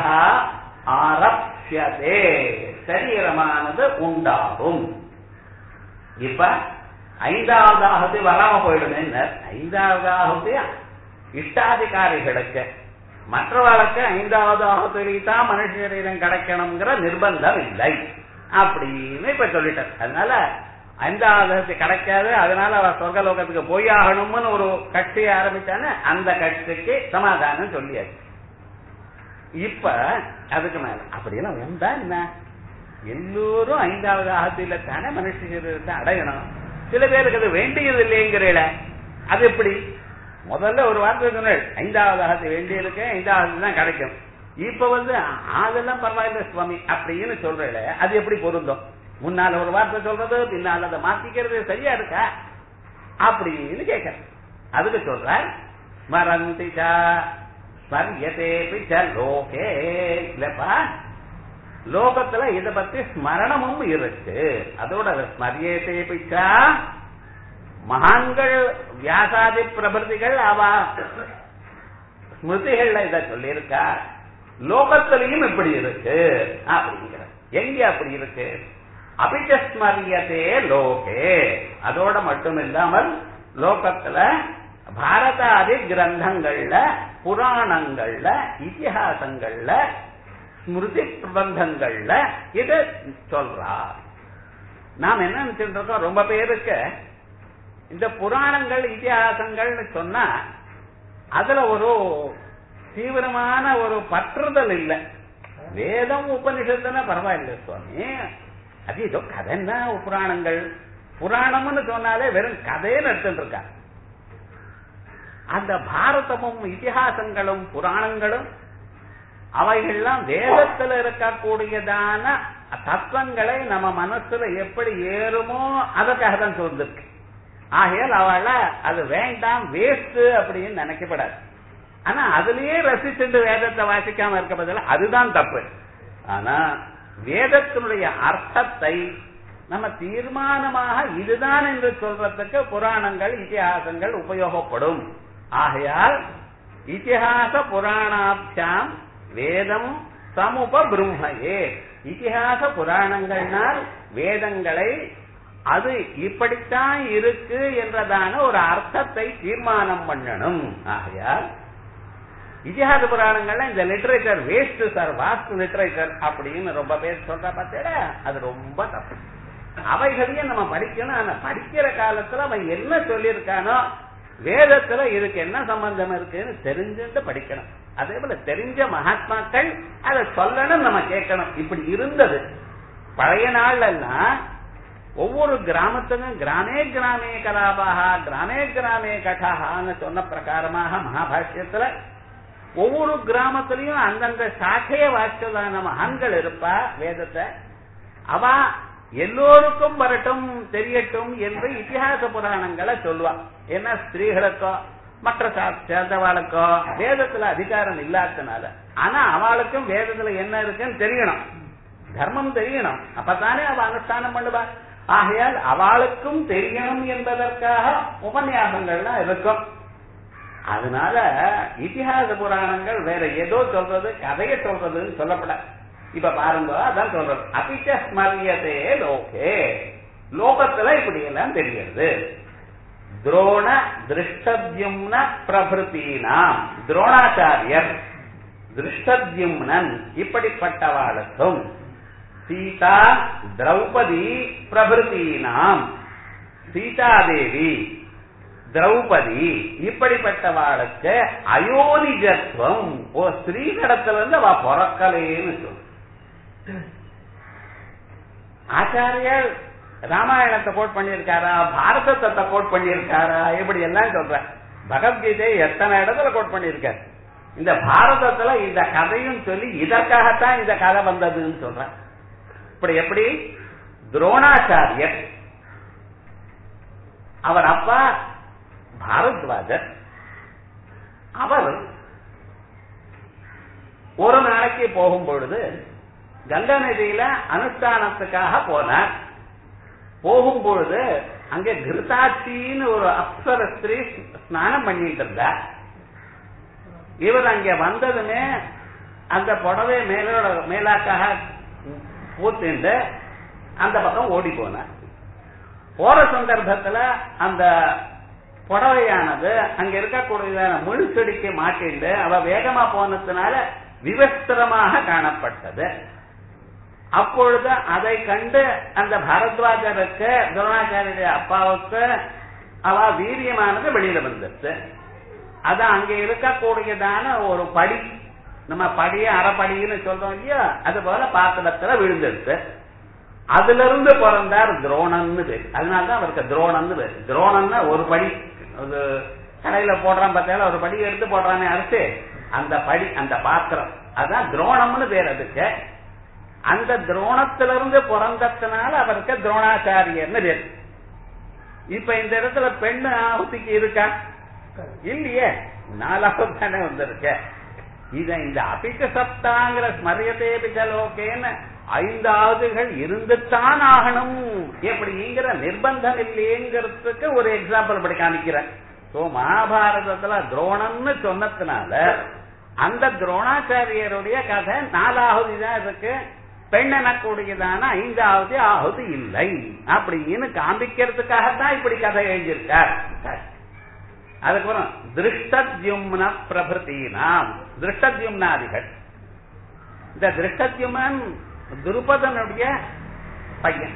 Speaker 1: ஆரப்யதே சரீரமானது உண்டாகும் இப்ப ஐந்தாவது ஆகுதி வராம போயிடுமே ஐந்தாவது ஆகுதி இஷ்டாதிகாரிகளுக்கு மற்றவர்களுக்கு ஐந்தாவது ஆகுதிக்கு தான் மனுஷ சரீரம் கிடைக்கணுங்கிற நிர்பந்தம் இல்லை அப்படின்னு இப்ப சொல்லிட்டார் அதனால ஐந்தாவது கிடைக்காது அதனால அவ சொர்க்கலோகத்துக்கு போய் ஆகணும்னு ஒரு கட்சி ஆரம்பிச்சானே அந்த கட்சிக்கு சமாதானம் சொல்லியாச்சு இப்ப அதுக்கு மேல அப்படியெல்லாம் வந்தா என்ன எல்லோரும் ஐந்தாவது ஆகத்தில தானே மனுஷ சரீரத்தை அடையணும் சில பேருக்கு அது வேண்டியது இல்லைங்கிறீல அது எப்படி முதல்ல ஒரு வார்த்தை சொன்னேன் ஐந்தாவது ஆகத்து வேண்டியிருக்கு ஐந்தாவது தான் கிடைக்கும் இப்ப வந்து அதெல்லாம் பரவாயில்ல சுவாமி அப்படின்னு சொல்றேன் அது எப்படி பொருந்தும் முன்னால ஒரு வார்த்தை சொல்றது பின்னால அதை மாத்திக்கிறது சரியா இருக்கா அப்படின்னு கேட்க அதுக்கு சொல்ற ஸ்மரந்திச்சா ஸ்மரியதே பிச்ச லோகே இல்லப்பா லோகத்துல இத பத்தி ஸ்மரணமும் இருக்கு அதோட ஸ்மரியதே பிச்சா மகான்கள் வியாசாதி பிரபதிகள் அவ ஸ்மிருதிகள்ல இத சொல்லியிருக்கா லோகத்திலையும் இப்படி இருக்கு அப்படிங்கிற எங்க அப்படி இருக்கு அபிஜஸ்மரியதே லோகே அதோட மட்டும் இல்லாமல் லோகத்துல பாரதாதி கிரந்தங்கள்ல புராணங்கள்ல இத்திஹாசங்கள்ல ஸ்மிருதி பிரபந்தங்கள்ல இது சொல்றார் நாம் என்ன நினைச்சிட்டு இருக்கோம் ரொம்ப பேருக்கு இந்த புராணங்கள் இத்திஹாசங்கள்னு சொன்னா அதுல ஒரு தீவிரமான ஒரு பற்றுதல் இல்லை வேதம் உபனிஷத்துனா பரவாயில்லை சுவாமி அது ஏதோ கதைன்னா புராணங்கள் புராணம்னு சொன்னாலே வெறும் கதைன்னு எடுத்துட்டு இருக்கா அந்த பாரதமும் இதிகாசங்களும் புராணங்களும் அவைகள்லாம் வேதத்துல இருக்கக்கூடியதான தத்துவங்களை நம்ம மனசுல எப்படி ஏறுமோ அதற்காக தான் சொல்லிருக்கு ஆகையால் அவள அது வேண்டாம் வேஸ்ட் அப்படின்னு நினைக்கப்படாது ஆனா அதுலயே ரசிச்சுட்டு வேதத்தை வாசிக்காம இருக்க பதில அதுதான் தப்பு ஆனா வேதத்தினுடைய அர்த்தத்தை நம்ம தீர்மானமாக இதுதான் என்று சொல்றதுக்கு புராணங்கள் இதிகாசங்கள் உபயோகப்படும் ஆகையால் இதிகாச புராணாபியாம் வேதம் சமுப பிரம்மையே இதிகாச புராணங்கள்னால் வேதங்களை அது இப்படித்தான் இருக்கு என்றதான ஒரு அர்த்தத்தை தீர்மானம் பண்ணணும் ஆகையால் இதிகாச புராணங்கள்ல இந்த லிட்டரேச்சர் வேஸ்ட் சார் வாஸ்து லிட்டரேச்சர் அப்படின்னு ரொம்ப பேர் சொல்ற பார்த்தேடா அது ரொம்ப தப்பு அவைகளையும் நம்ம படிக்கணும் ஆனா படிக்கிற காலத்துல அவன் என்ன சொல்லியிருக்கானோ வேதத்துல இதுக்கு என்ன சம்பந்தம் இருக்குன்னு தெரிஞ்சுட்டு படிக்கணும் அதே போல தெரிஞ்ச மகாத்மாக்கள் அதை சொல்லணும் நம்ம கேட்கணும் இப்படி இருந்தது பழைய நாள்ல எல்லாம் ஒவ்வொரு கிராமத்துக்கும் கிராமே கிராமே கலாபாக கிராமே கிராமே கடான்னு சொன்ன பிரகாரமாக மகாபாஷ்யத்துல ஒவ்வொரு கிராமத்திலையும் அந்தந்த சாக்கைய வாய்ச்சதான மகான்கள் இருப்பா வேதத்தை அவ எல்லோருக்கும் வரட்டும் தெரியட்டும் என்று இத்திஹாச புராணங்களை சொல்லுவா ஏன்னா ஸ்திரீகளுக்கோ மற்ற சேர்ந்தவாளுக்கோ வேதத்துல அதிகாரம் இல்லாதனால ஆனா அவளுக்கும் வேதத்துல என்ன இருக்குன்னு தெரியணும் தர்மம் தெரியணும் அப்பதானே அவ அனுஷ்டானம் பண்ணுவா ஆகையால் அவளுக்கும் தெரியணும் என்பதற்காக உபன்யாசங்கள்லாம் இருக்கும் அதனால இத்திஹாச புராணங்கள் வேற ஏதோ சொல்றது கதையை சொல்றதுன்னு சொல்லப்பட இப்ப பாருங்க அதான் சொல்றது அபிச்ச ஸ்மரியதே லோகே லோகத்துல இப்படி எல்லாம் தெரிகிறது துரோண திருஷ்டத்யும்ன பிரபிருத்தீனாம் துரோணாச்சாரியர் திருஷ்டத்யும்னன் இப்படிப்பட்டவாளுக்கும் சீதா திரௌபதி பிரபிருத்தீனாம் சீதாதேவி திரௌபதி இப்படிப்பட்டவாளுக்கு அயோனிஜத்துவம் ஓ ஸ்ரீ கடத்துல இருந்து அவ பிறக்கலேன்னு சொல்லு ஆச்சாரியர் ராமாயணத்தை கோட் பண்ணியிருக்காரா பாரதத்தை கோட் பண்ணியிருக்காரா இப்படி எல்லாம் சொல்ற பகவத்கீதை எத்தனை இடத்துல கோட் பண்ணியிருக்காரு இந்த பாரதத்துல இந்த கதையும் சொல்லி இதற்காகத்தான் இந்த கதை வந்ததுன்னு சொல்றேன் இப்படி எப்படி துரோணாச்சாரியர் அவர் அப்பா பாரத்வாஜர் அவர் ஒரு நாளைக்கு போகும் பொழுது கங்கா நதியில அனுஷ்டானத்துக்காக போனார் போகும் பொழுது அங்க கிருதாட்சின்னு ஒரு அப்சர ஸ்திரீ ஸ்நானம் பண்ணிட்டு இருந்தார் இவர் அங்க வந்ததுமே அந்த புடவை மேலோட மேலாக்காக பூத்துண்டு அந்த பக்கம் ஓடி போனார் போற சந்தர்ப்பத்துல அந்த புடவையானது அங்க இருக்கக்கூடிய முழு செடிக்கு மாட்டிண்டு அவ வேகமா போனதுனால விவஸ்திரமாக காணப்பட்டது அப்பொழுது அதை கண்டு அந்த பரத்வாஜருக்கு துரோணாச்சாரிய அப்பாவுக்கு அவ வீரியமானது வெளியில வந்துருச்சு அது அங்க இருக்கக்கூடியதான ஒரு படி நம்ம படிய அறப்படின்னு சொல்றோம் இல்லையா அது போல பாத்திரத்துல விழுந்துருச்சு அதுல இருந்து பிறந்தார் துரோணன்னு பேர் அதனாலதான் அவருக்கு துரோணன்னு பேர் துரோணன்னா ஒரு படி அது கடையில போடுறான் பார்த்தால ஒரு படி எடுத்து போடுறானே அரிசி அந்த படி அந்த பாத்திரம் அதான் துரோணம்னு பேர் அதுக்கு அந்த துரோணத்திலிருந்து பிறந்ததுனால அவருக்கு துரோணாச்சாரியர்னு பேர் இப்ப இந்த இடத்துல பெண்ணு ஆகுதிக்கு இருக்கா இல்லையே நாலாவது தானே வந்திருக்க இத இந்த அபிச்ச சப்தாங்கிற ஸ்மரியதே பிச்சலோகேன்னு ஐந்தாவதுகள் இருந்துத்தான் ஆகணும் எப்படிங்கிற நிர்பந்தம் இல்லையேங்கிறதுக்கு ஒரு எக்ஸாம்பிள் இப்படி காமிக்கிறேன் சோ மகாபாரதத்துல துரோணம்னு சொன்னதுனால அந்த துரோணாச்சாரியருடைய கதை நாலாவது தான் இருக்கு பெண் எனக்கூடியதான ஐந்தாவது ஆகுது இல்லை அப்படின்னு காண்பிக்கிறதுக்காகத்தான் இப்படி கதை எழுதியிருக்கார் அதுக்கப்புறம் திருஷ்டத்யும்ன பிரபிருத்தினாம் திருஷ்டத்யும்னாதிகள் இந்த திருஷ்டத்யுமன் துருபதனுடைய பையன்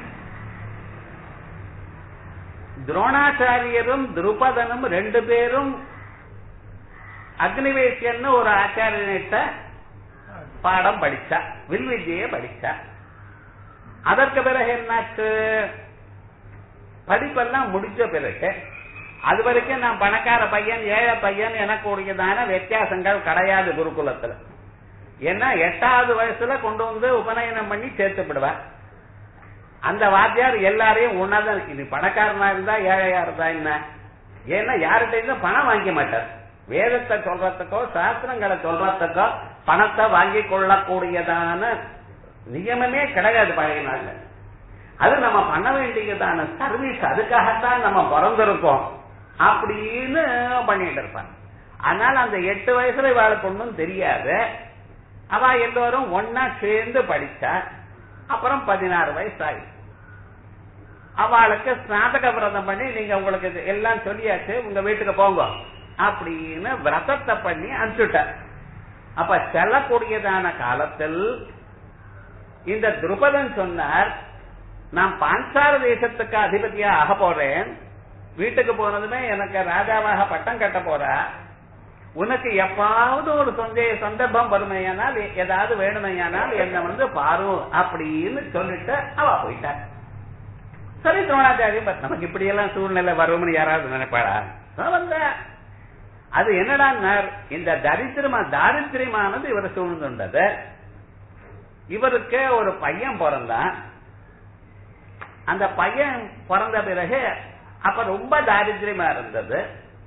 Speaker 1: துரோணாச்சாரியரும் துருபதனும் ரெண்டு பேரும் அக்னிவேசியன்னு ஒரு ஆச்சாரியனிட்ட பாடம் படிச்சா வில்வித்திய படிச்சா அதற்கு பிறகு என்னாச்சு படிப்பெல்லாம் முடிச்ச பிறகு அது வரைக்கும் நான் பணக்கார பையன் ஏழை பையன் எனக்கூடியதான வித்தியாசங்கள் கிடையாது குருகுலத்துல ஏன்னா எட்டாவது வயசுல கொண்டு வந்து உபநயனம் பண்ணி சேர்த்துப்படுவா அந்த வாத்தியார் எல்லாரையும் உணர்தான் இது பணக்காரனா இருந்தா ஏழையா இருந்தா என்ன ஏன்னா யார்கிட்ட இருந்து பணம் வாங்கிக்க மாட்டார் வேதத்தை சொல்றதுக்கோ சாஸ்திரங்களை சொல்றதுக்கோ பணத்தை வாங்கி கொள்ளக்கூடியதான நியமமே கிடையாது பழைய நாள்ல அது நம்ம பண்ண வேண்டியதான சர்வீஸ் அதுக்காகத்தான் நம்ம பிறந்திருக்கோம் அப்படின்னு பண்ணிட்டு இருப்பான் அதனால அந்த எட்டு வயசுல இவாளுக்கு ஒன்றும் தெரியாது அவ எல்லோரும் ஒன்னா சேர்ந்து படிச்சா அப்புறம் பதினாறு வயசு ஆயிடுச்சு அவளுக்கு ஸ்நாதக விரதம் பண்ணி நீங்க உங்களுக்கு இது எல்லாம் சொல்லியாச்சு உங்க வீட்டுக்கு போங்க அப்படின்னு விரதத்தை பண்ணி அனுப்பிச்சுட்டார் அப்ப செல்லக்கூடியதான காலத்தில் இந்த துருபதன் சொன்னார் நான் பாஞ்சால தேசத்துக்கு அதிபதியா ஆக போறேன் வீட்டுக்கு போனதுமே எனக்கு ராஜாவாக பட்டம் கட்ட போறா உனக்கு எப்பாவது ஒரு சொந்த சந்தர்ப்பம் வருமையானால் ஏதாவது வேணுமையானால் என்ன வந்து பாரு அப்படின்னு சொல்லிட்டு அவ போயிட்டார் சரி துரோணாச்சாரியம் பட் நமக்கு இப்படி எல்லாம் சூழ்நிலை வரும்னு யாராவது நினைப்பாளா வந்த அது என்னடா இந்த தரித்திரமா தாரித்திரியமானது இவர் சூழ்ந்துண்டது இவருக்கு ஒரு பையன் பிறந்தான் அந்த பையன் பிறந்த பிறகு அப்ப ரொம்ப தாரித்திரியமா இருந்தது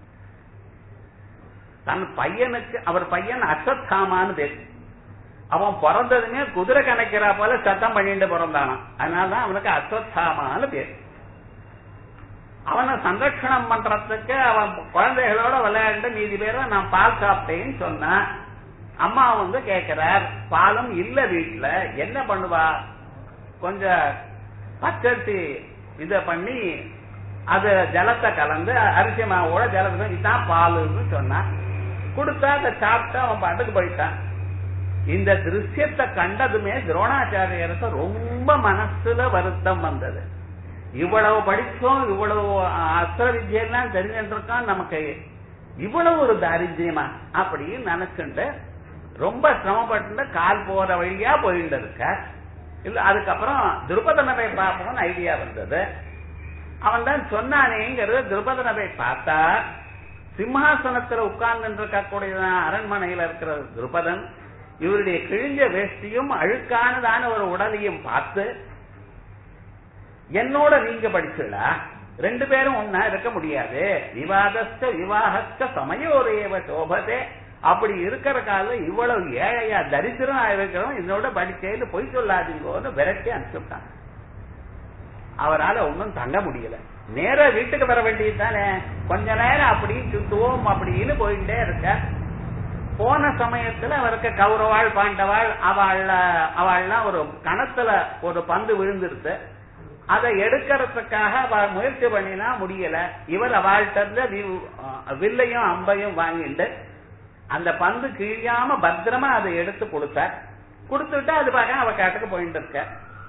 Speaker 1: தன் பையனுக்கு அவர் பையன் அஸ்வத்தாமான்னு பேர் அவன் பிறந்ததுமே குதிரை கணக்கிறா போல சத்தம் பண்ணிட்டு பிறந்தானான் அதனாலதான் அவனுக்கு அஸ்வத்தாமான்னு பேர் அவனை சந்தர்ஷனம் பண்றதுக்கு அவன் குழந்தைகளோட விளையாண்டு மீதி பேரை நான் பால் சாப்பிட்டேன்னு சொன்னான் அம்மா வந்து கேக்குறார் பாலும் இல்ல வீட்டுல என்ன பண்ணுவா கொஞ்சம் பச்சரிசி இத பண்ணி அது ஜலத்தை கலந்து அரிசி மாவோட ஜலத்தை இதான் பாலுன்னு சொன்னான் கொடுத்தா அதை சாப்பிட்டு அவன் பாட்டுக்கு போயிட்டான் இந்த திருஷ்யத்தை கண்டதுமே துரோணாச்சாரியருக்கு ரொம்ப மனசுல வருத்தம் வந்தது இவ்வளவு படிச்சோம் இவ்வளவு அஸ்திர வித்யெல்லாம் தெரிஞ்சுட்டு இருக்கான் நமக்கு இவ்வளவு ஒரு தாரித்யமா அப்படின்னு நினைச்சுட்டு ரொம்ப சிரமப்பட்டு கால் போற வழியா போயிட்டு இருக்க இல்ல அதுக்கப்புறம் திருப்பதனை போய் பார்ப்போம்னு ஐடியா வந்தது அவன் தான் சொன்னானேங்கிறது திருப்பதனை போய் பார்த்தா சிம்ஹாசனத்துல உட்கார்ந்து இருக்கக்கூடிய அரண்மனையில இருக்கிற திருப்பதன் இவருடைய கிழிஞ்ச வேஷ்டியும் அழுக்கானதான ஒரு உடலையும் பார்த்து என்னோட நீங்க படிச்சுடா ரெண்டு பேரும் ஒன்னா இருக்க முடியாது விவாதஸ்த விவாகஸ்த சமயோரேவ சோபதே அப்படி இருக்கிற காலம் இவ்வளவு ஏழையா தரித்திரம் இருக்கிறோம் இதோட படிச்சேன்னு பொய் சொல்லாதீங்கன்னு விரட்டி அனுப்பிச்சுட்டாங்க அவரால் ஒன்னும் தங்க முடியல நேர வீட்டுக்கு வர வேண்டியது தானே கொஞ்ச நேரம் அப்படி சுத்துவோம் அப்படின்னு போயிட்டே இருக்க போன சமயத்துல அவருக்கு கௌரவாள் பாண்டவாள் அவள் அவள்லாம் ஒரு கணத்துல ஒரு பந்து விழுந்துருது அதை எடுக்கிறதுக்காக அவ முயற்சி பண்ணினா முடியல இவர் அவள்கிட்ட இருந்து வில்லையும் அம்பையும் வாங்கிட்டு அந்த பந்து கிழியாம பத்திரமா அதை எடுத்து கொடுத்தார் கொடுத்துட்டு அது பார்க்க அவ காட்டுக்கு போயிட்டு இருக்க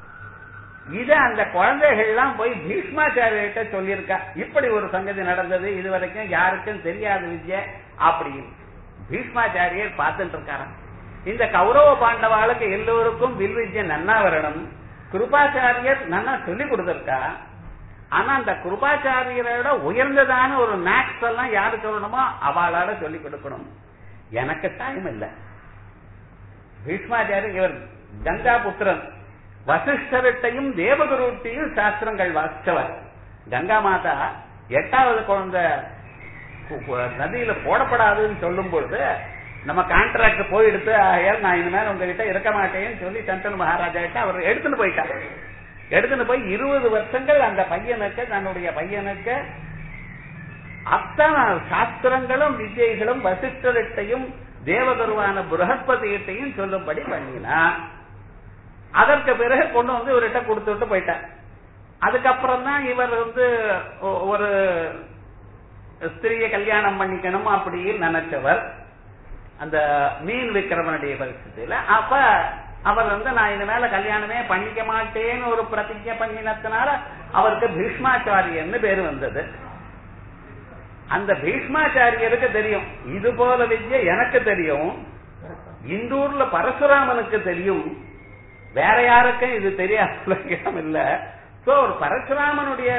Speaker 1: இத அந்த குழந்தைகள்லாம் போய் பீஷ்மாச்சாரியிட்ட சொல்லியிருக்கா இப்படி ஒரு சங்கதி நடந்தது இது வரைக்கும் யாருக்கும் தெரியாத வித்ய அப்படின்னு பீஷ்மாச்சாரியர் பார்த்துட்டு இருக்காராம் இந்த கௌரவ பாண்டவாளுக்கு எல்லோருக்கும் வில் வித்ய நன்னா வரணும் கிருபாச்சாரியர் நன்னா சொல்லி கொடுத்திருக்கா ஆனா அந்த கிருபாச்சாரியரோட உயர்ந்ததான ஒரு மேக்ஸ் எல்லாம் யாரு சொல்லணுமோ அவளால சொல்லி கொடுக்கணும் எனக்கு டைம் இல்ல பீஷ்மாச்சாரியர் இவர் கங்கா புத்திரன் வசிஷ்டரட்டையும் தேவகுருட்டையும் சாஸ்திரங்கள் வாசிச்சவர் கங்கா மாதா எட்டாவது குழந்தை நதியில போடப்படாதுன்னு சொல்லும் பொழுது நம்ம கான்ட்ராக்ட் போயிடுத்து ஆகையால் நான் இனிமேல் உங்ககிட்ட இருக்க மாட்டேன்னு சொல்லி சந்தன் மகாராஜா கிட்ட அவர் எடுத்துன்னு போயிட்டார் எடுத்துன்னு போய் இருபது வருஷங்கள் அந்த பையனுக்கு தன்னுடைய பையனுக்கு அத்தனை சாஸ்திரங்களும் வித்யைகளும் வசிஷ்டரிட்டையும் தேவகருவான புரகஸ்பதியிட்டையும் சொல்லும்படி பண்ணினா அதற்கு பிறகு கொண்டு வந்து இவர்கிட்ட கொடுத்துட்டு போயிட்டார் அதுக்கப்புறம் தான் இவர் வந்து ஒரு ஸ்திரிய கல்யாணம் பண்ணிக்கணும் அப்படின்னு நினைச்சவர் அந்த மீன் விக்கிரமனுடைய பரிசுல அப்ப அவர் வந்து நான் இந்த மேல கல்யாணமே பண்ணிக்க மாட்டேன்னு ஒரு பிரதிஜை பண்ணினத்தினால அவருக்கு பீஷ்மாச்சாரியன்னு பேரு வந்தது அந்த பீஷ்மாச்சாரியருக்கு தெரியும் இது போல வித்ய எனக்கு தெரியும் இந்தூர்ல பரசுராமனுக்கு தெரியும் வேற யாருக்கும் இது தெரியாத இல்ல சோ ஒரு பரசுராமனுடைய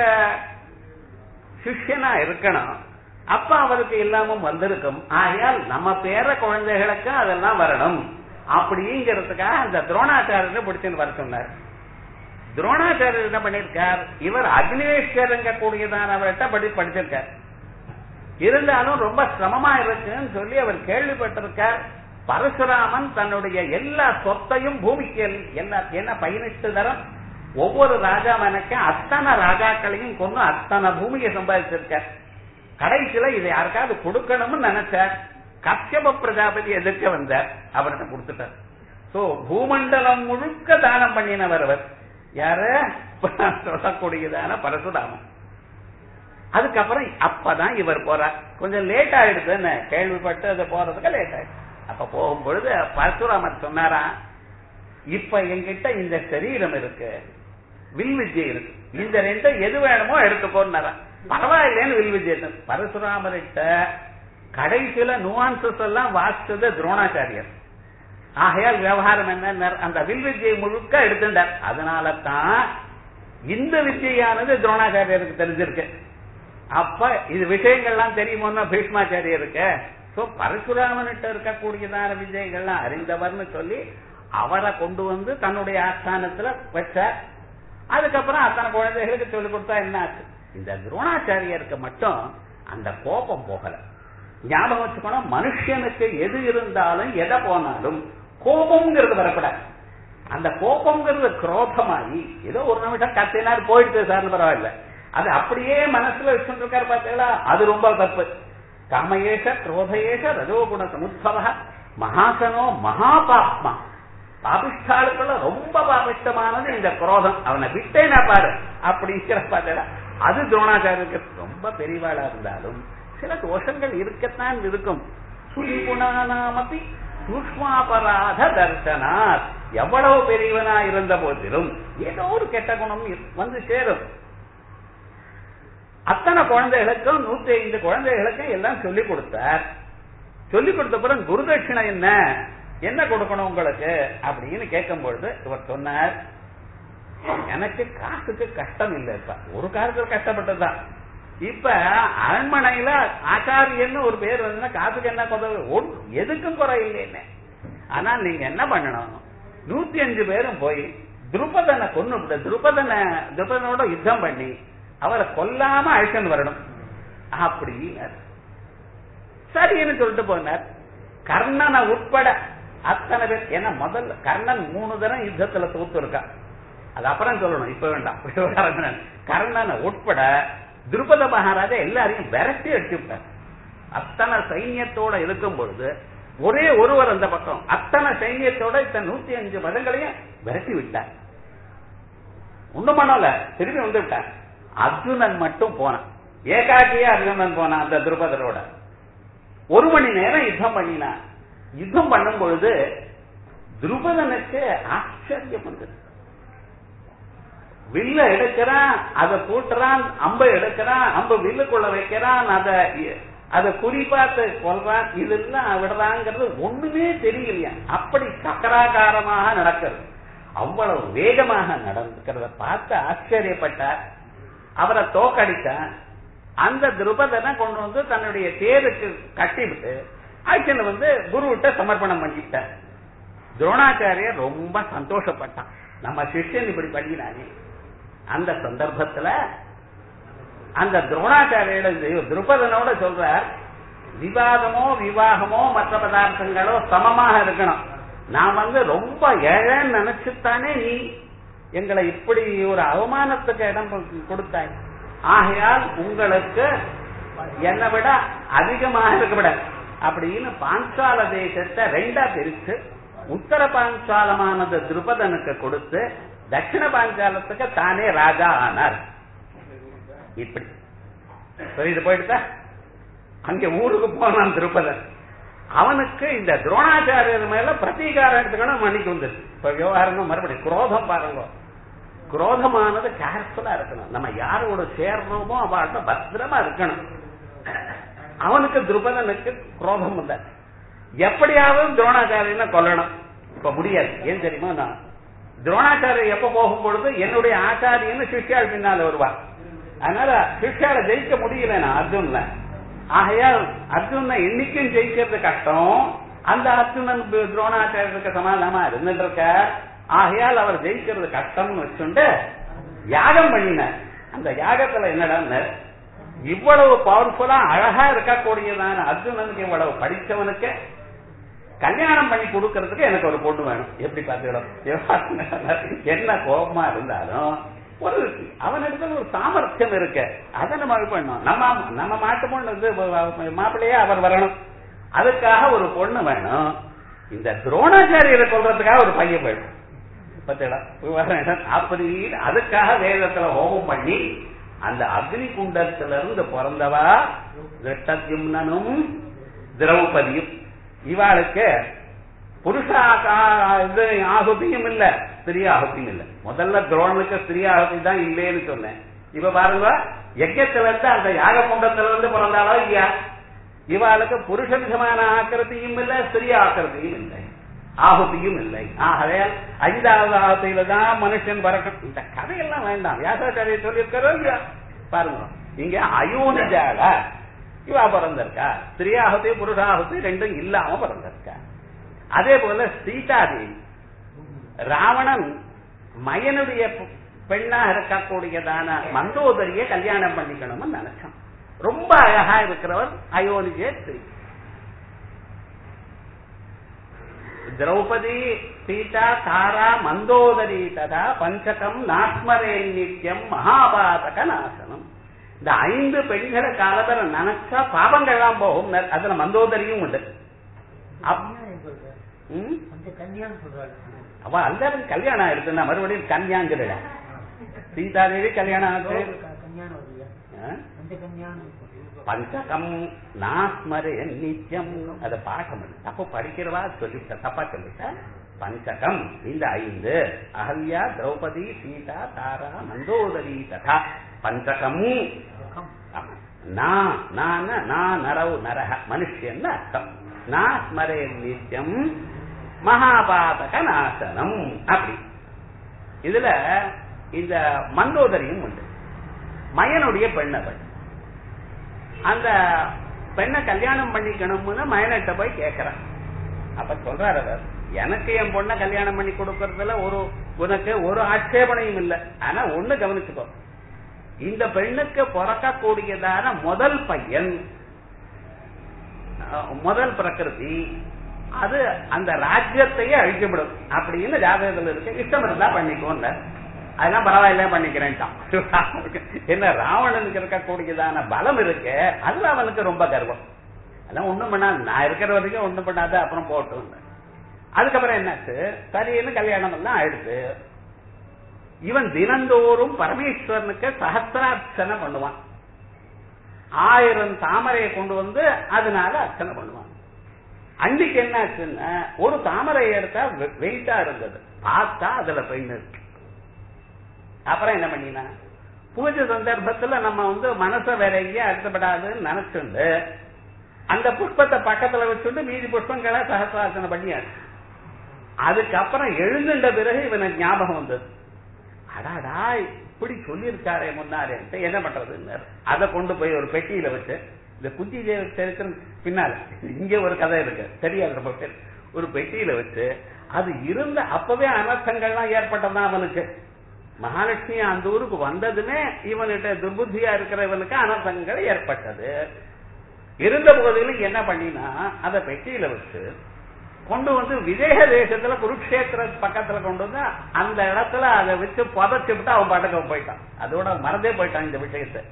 Speaker 1: சிஷ்யனா இருக்கணும் அப்ப அவருக்கு இல்லாம வந்திருக்கும் ஆகையால் நம்ம பேர குழந்தைகளுக்கு அதெல்லாம் வரணும் அப்படிங்கிறதுக்காக அந்த துரோணாச்சாரியரை பிடிச்சுன்னு வர சொன்னார் துரோணாச்சாரியர் என்ன பண்ணிருக்கார் இவர் அக்னிவேஸ்வரங்க கூடியதானவர்கிட்ட படி படிச்சிருக்கார் இருந்தாலும் ரொம்ப சிரமமா இருக்குன்னு சொல்லி அவர் கேள்விப்பட்டிருக்கார் பரசுராமன் தன்னுடைய எல்லா சொத்தையும் பூமிக்கு எல்லா என்ன பதினெட்டு தரம் ஒவ்வொரு ராஜா மனக்க அத்தனை ராஜாக்களையும் கொண்டு அத்தனை பூமியை சம்பாதிச்சிருக்கார் கடைசியில இதை யாருக்காவது கொடுக்கணும்னு நினைச்சார் கஷ்யப பிரஜாபதி எதிர்க்க வந்தார் அவர்கிட்ட கொடுத்துட்டார் சோ பூமண்டலம் முழுக்க தானம் பண்ணினவர் அவர் யாரு சொல்லக்கூடியதான பரசுராமன் அதுக்கப்புறம் அப்பதான் இவர் போறார் கொஞ்சம் லேட் ஆயிடுதுன்னு கேள்விப்பட்டு அது போறதுக்கு லேட் ஆயிடுச்சு அப்ப போகும்பொழுது பரசுராமர் சொன்னாரா இப்ப என்கிட்ட இந்த சரீரம் இருக்கு வில் விஜய் இருக்கு இந்த ரெண்டும் எது வேணுமோ எடுத்துக்கோன்னாரா பரவாயில்லைன்னு வில் விஜய் பரசுராமர்கிட்ட கடைசியில நுவான்சஸ் எல்லாம் வாசிச்சது துரோணாச்சாரியர் ஆகையால் விவகாரம் என்ன அந்த வில் விஜயை முழுக்க எடுத்துட்டார் அதனால தான் இந்த விஜயானது துரோணாச்சாரியருக்கு தெரிஞ்சிருக்கு அப்ப இது விஷயங்கள்லாம் தெரியுமோன்னா பீஷ்மாச்சாரியருக்கு சோ பரசுராமன்கிட்ட இருக்கக்கூடியதான விஜயங்கள்லாம் அறிந்தவர்னு சொல்லி அவரை கொண்டு வந்து தன்னுடைய ஆஸ்தானத்துல வச்சார் அதுக்கப்புறம் அத்தனை குழந்தைகளுக்கு சொல்லிக் கொடுத்தா என்ன ஆச்சு இந்த துரோணாச்சாரியருக்கு மட்டும் அந்த கோபம் போகல ஞாபகம் வச்சுக்கணும் மனுஷனுக்கு எது இருந்தாலும் எதை போனாலும் கோபம்ங்கிறது வரக்கூடாது அந்த கோபம்ங்கிறது குரோதமாயி ஏதோ ஒரு நிமிஷம் கத்தினார் போயிடுச்சு சார்னு பரவாயில்ல அது அப்படியே மனசுல வச்சுட்டு இருக்காரு பாத்தீங்களா அது ரொம்ப தப்பு காமயேஷ குரோதயேஷ ரஜோகுண சமுத்பவ மகாசனோ மகாபாப்மா பாபிஷ்டாளுக்குள்ள ரொம்ப பாபிஷ்டமானது இந்த குரோதம் அவனை விட்டேனா பாரு அப்படிங்கிற பாத்தீங்களா அது துரோணாச்சாரியருக்கு ரொம்ப பெரியவாளா இருந்தாலும் சில தோஷங்கள் இருக்கத்தான் இருக்கும் சுல்குணானாமபி சூஷ்மாபராத தர்சனாத் எவ்வளவு பெரியவனா இருந்த போதிலும் ஏதோ ஒரு கெட்ட குணம் வந்து சேரும் அத்தனை குழந்தைகளுக்கும் நூத்தி ஐந்து குழந்தைகளுக்கும் எல்லாம் சொல்லிக் கொடுத்தார் சொல்லிக் கொடுத்த பிறகு குருதட்சிணை என்ன என்ன கொடுக்கணும் உங்களுக்கு அப்படின்னு கேட்கும் பொழுது இவர் சொன்னார் எனக்கு காசுக்கு கஷ்டம் இல்லை இப்ப ஒரு காலத்துல கஷ்டப்பட்டதுதான் இப்ப அரண்மனையில ஆச்சாரியன்னு ஒரு பேர் வந்து காசுக்கு என்ன குறை எதுக்கும் குறை இல்லைன்னு ஆனா நீங்க என்ன பண்ணணும் நூத்தி அஞ்சு பேரும் போய் துருபதனை கொண்டு துருபதனை துருபதனோட யுத்தம் பண்ணி அவரை கொல்லாம அழைச்சுன்னு வரணும் அப்படின்னார் சரின்னு சொல்லிட்டு போனார் கர்ணனை உட்பட அத்தனை பேர் ஏன்னா முதல்ல கர்ணன் மூணு தரம் யுத்தத்துல தோத்து இருக்கா அது அப்புறம் சொல்லணும் இப்ப வேண்டாம் கர்ணனை உட்பட துருபத மகாராஜா எல்லாரையும் விரட்டி அடிச்சுட்டார் அத்தனை சைன்யத்தோட இருக்கும் பொழுது ஒரே ஒருவர் அந்த பக்கம் அத்தனை சைன்யத்தோட இந்த நூத்தி அஞ்சு மதங்களையும் விரட்டி விட்டார் ஒண்ணும் பண்ணல திரும்பி வந்து விட்டார் அர்ஜுனன் மட்டும் போனான் ஏகாக்கியே அர்ஜுனன் போனான் அந்த துருபதரோட ஒரு மணி நேரம் யுத்தம் பண்ணினான் யுத்தம் பண்ணும் பொழுது துருபதனுக்கு ஆச்சரியம் வந்தது வில்ல எடுக்கிறான் அதை கூட்டுறான் அம்பை எடுக்கிறான் அம்பு வில்லுக்குள்ள வைக்கிறான் அத அதை குறிப்பாத்து கொள்றான் இதெல்லாம் விடுறாங்கிறது ஒண்ணுமே தெரியலையா அப்படி சக்கராகாரமாக நடக்கிறது அவ்வளவு வேகமாக நடந்துக்கிறத பார்த்து ஆச்சரியப்பட்டார் அவரை தோக்கடித்தான் அந்த திருபதனை கொண்டு வந்து தன்னுடைய தேருக்கு கட்டிவிட்டு ஆக்சன் வந்து குருவிட்ட சமர்ப்பணம் பண்ணிட்டார் துரோணாச்சாரியர் ரொம்ப சந்தோஷப்பட்டான் நம்ம சிஷ்யன் இப்படி பண்ணினானே அந்த சந்தர்ப்பத்துல அந்த துரோணாச்சாரியோட திருப்பதனோட சொல்ற விவாதமோ விவாகமோ மற்ற பதார்த்தங்களோ சமமாக இருக்கணும் நான் வந்து ரொம்ப ஏழன்னு நினைச்சுத்தானே நீ எங்களை இப்படி ஒரு அவமானத்துக்கு இடம் கொடுத்தாய் ஆகையால் உங்களுக்கு என்னை விட அதிகமாக இருக்கவிட அப்படின்னு பாஞ்சால தேசத்தை ரெண்டா பிரிச்சு உத்தர பாஞ்சாலமானது திருப்பதனுக்கு கொடுத்து தட்சிண பாஞ்சாலத்துக்கு தானே ராஜா ஆனார் இப்படி இது போயிடுதா அங்க ஊருக்கு போனான் திருப்பதன் அவனுக்கு இந்த துரோணாச்சாரியர் மேல பிரதீகாரம் எடுத்துக்கணும் மன்னிக்கு வந்துருச்சு இப்ப விவகாரம் மறுபடியும் குரோதம் பாருங்க குரோதமானது கேர்ஃபுல்லா இருக்கணும் நம்ம யாரோட சேர்றோமோ அவள்கிட்ட பத்திரமா இருக்கணும் அவனுக்கு துருபதனுக்கு குரோதம் வந்த எப்படியாவது துரோணாச்சாரியனை கொல்லணும் இப்ப முடியாது ஏன் தெரியுமா நான் துரோணாச்சாரியர் எப்ப போகும் பொழுது என்னுடைய ஆச்சாரியன்னு சிஷ்யாள் பின்னால வருவார் அதனால சிஷ்யால ஜெயிக்க முடியல நான் அர்ஜுன்ல ஆகையால் அர்ஜுன இன்னைக்கும் ஜெயிக்கிறது கஷ்டம் அந்த அர்ஜுனன் பி- துரோணாச்சாரியருக்கு சமாதானமா இருந்துட்டு இருக்க ஆகையால் அவர் ஜெயிக்கிறது கஷ்டம்னு வச்சுண்டு யாகம் பண்ணினார் அந்த யாகத்துல என்னடான்னு இவ்வளவு பவர்ஃபுல்லா அழகா இருக்கக்கூடியதான அர்ஜுனனுக்கு இவ்வளவு படிச்சவனுக்கு கல்யாணம் பண்ணி கொடுக்கறதுக்கு எனக்கு ஒரு பொண்ணு வேணும் எப்படி பாத்துக்கிறோம் என்ன கோபமா இருந்தாலும் ஒரு அவனிடத்துல ஒரு சாமர்த்தியம் இருக்கு அதை நம்ம இது பண்ணணும் நம்ம நம்ம மாட்டு பொண்ணு வந்து மாப்பிள்ளையே அவர் வரணும் அதுக்காக ஒரு பொண்ணு வேணும் இந்த துரோணாச்சாரியரை கொள்றதுக்காக ஒரு பையன் வேணும் பத்தேடா விவரம் அப்படி அதுக்காக வேதத்துல ஹோமம் பண்ணி அந்த அக்னி குண்டத்துல இருந்து பிறந்தவா கிருஷ்ணத்யும்னனும் திரௌபதியும் இவாளுக்கு புருஷாக்கா இது ஆகுதியும் இல்ல ஸ்திரீ ஆகுதியும் இல்ல முதல்ல துரோணனுக்கு ஸ்திரீ ஆகுதி தான் இல்லேன்னு சொன்னேன் இப்ப பாருங்க யஜ்யத்துல இருந்து அந்த யாக குண்டத்துல இருந்து பிறந்தாலோ இல்லையா இவாளுக்கு புருஷ விதமான ஆக்கிரத்தையும் இல்ல ஸ்திரீ ஆக்கிரத்தையும் இல்லை ஆகுதியும் இல்லை ஆகவே ஐந்தாவது ஆகுதியில தான் மனுஷன் பறக்கணும் இந்த கதையெல்லாம் வேண்டாம் வியாசாச்சாரிய சொல்லியிருக்கிறோம் இல்லையா பாருங்க இங்க அயோனிஜால இவா பிறந்திருக்கா ஸ்திரீயாகத்தி புருஷாகத்தி ரெண்டும் இல்லாம பிறந்திருக்கா அதே போல சீதாதேவி ராவணன் மயனுடைய பெ- பெண்ணா இருக்கக்கூடியதான மந்தோதரிய கல்யாணம் பண்ணிக்கணும்னு நினைச்சான் ரொம்ப அழகா இருக்கிறவர் அயோனிஜே ஸ்ரீ திரௌபதி சீதா தாரா மந்தோதரி ததா பஞ்சகம் நாஸ்மரே நித்தியம் மகாபாதக நாசனம் இந்த ஐந்து பெண்களை காலத்துல நினைச்சா பாவங்கள்லாம் போகும் அதுல மந்தோதரியும் உண்டு அப்- ம்?
Speaker 2: அந்த கல்யாணம் சொல்றாரு
Speaker 1: அவ எல்லாரும் கல்யாணம் ஆயிடுச்சுன்னா மறுபடியும் கன்யாங்கிற சீதாதேவி கல்யாணம் ஆச்சு
Speaker 2: கல்யாணம் வருது
Speaker 1: ஆ?
Speaker 2: அந்த கல்யாணம்
Speaker 1: பஞ்சகம் நாஸ்மரே நித்தியம் அத பாடம் தப்பு படிக்கிறவா சொல்லிட்ட தப்பா சொல்லிட்ட பஞ்சகம் இந்த ஐந்து அகல்யா திரௌபதி சீதா தாரா மந்தோதரி ததா பஞ்சகம் ஆமா. நான் நான் நான் நரவு நரக மனுஷன் அர்த்தம் நான் ஸ்மரே நித்தியம் மகாபாதக நாசனம் அப்படி இதுல இந்த மந்தோதரியும் உண்டு மயனுடைய பெண்ணவள் அந்த பெண்ணை கல்யாணம் பண்ணிக்கணும்னு மயனிட்ட போய் கேட்கிறான் அப்ப சொல்றாரு அவர் எனக்கு என் பொண்ணை கல்யாணம் பண்ணி கொடுக்கறதுல ஒரு உனக்கு ஒரு ஆட்சேபனையும் இல்லை ஆனா ஒண்ணு கவனிச்சுக்கோ இந்த பெண்ணுக்கு பிறக்கக்கூடியதான முதல் பையன் அஹ், முதல் பிரகிருதி அது அந்த ராஜ்யத்தையே அழிக்கப்படும் அப்படின்னு ஜாதகத்துல இருக்கு இஷ்டம் இருந்தா பண்ணிக்கோங்க அதெல்லாம் பரவாயில்ல பண்ணிக்கிறேன்ட்டான் என்ன ராவணனுக்கு இருக்கக்கூடியதான பலம் இருக்கு அதுல அவனுக்கு ரொம்ப கர்வம் அதான் ஒண்ணும் பண்ணாது நான் இருக்கிற வரைக்கும் ஒண்ணும் பண்ணாத அப்புறம் போட்டும் அதுக்கப்புறம் என்னாச்சு சரின்னு கல்யாணம் எல்லாம் ஆயிடுச்சு இவன் தினந்தோறும் பரமேஸ்வரனுக்கு சகசிரார்ச்சனை பண்ணுவான் ஆயிரம் தாமரையை கொண்டு வந்து அதனால அர்ச்சனை பண்ணுவான் அன்னைக்கு என்னாச்சுன்னா ஒரு தாமரையை எடுத்தா வெ- வெயிட்டா இருந்தது பார்த்தா அதுல பெண் இருக்கு அப்புறம் என்ன பண்ணினா பூஜை சந்தர்ப்பத்துல நம்ம வந்து மனச வேற எங்கேயும் அடுத்தப்படாதுன்னு நினைச்சுண்டு அந்த புஷ்பத்தை பக்கத்துல வச்சுட்டு மீதி புஷ்பங்களை சகசிரார்ச்சனை பண்ணியாச்சு அதுக்கப்புறம் எழுந்துட்ட பிறகு இவனுக்கு ஞாபகம் வந்தது அடாடா இப்படி சொல்லியிருக்காரே முன்னாலே என்ன பண்றதுன்னு அதை கொண்டு போய் ஒரு பெட்டியில வச்சு இந்த குந்தி தேவி சரித்திரம் பின்னால இங்க ஒரு கதை இருக்கு தெரியாது ரொம்ப பேர் ஒரு பெட்டியில வச்சு அது இருந்த அப்பவே அனர்த்தங்கள்லாம் ஏற்பட்டதான் அவனுக்கு மகாலட்சுமி அந்த ஊருக்கு வந்ததுமே இவன்கிட்ட துர்புத்தியா இருக்கிற இவனுக்கு அனர்த்தங்கள் ஏற்பட்டது இருந்த போதிலும் என்ன பண்ணினா அதை பெட்டியில வச்சு கொண்டு வந்து விதேக தேசத்துல குருக்ஷேத்திர பக்கத்துல கொண்டு வந்து அந்த இடத்துல அதை வச்சு புதைச்சு விட்டு அவன் பாட்டுக்கு போயிட்டான் அதோட மறந்தே போயிட்டான் இந்த விஷயத்தை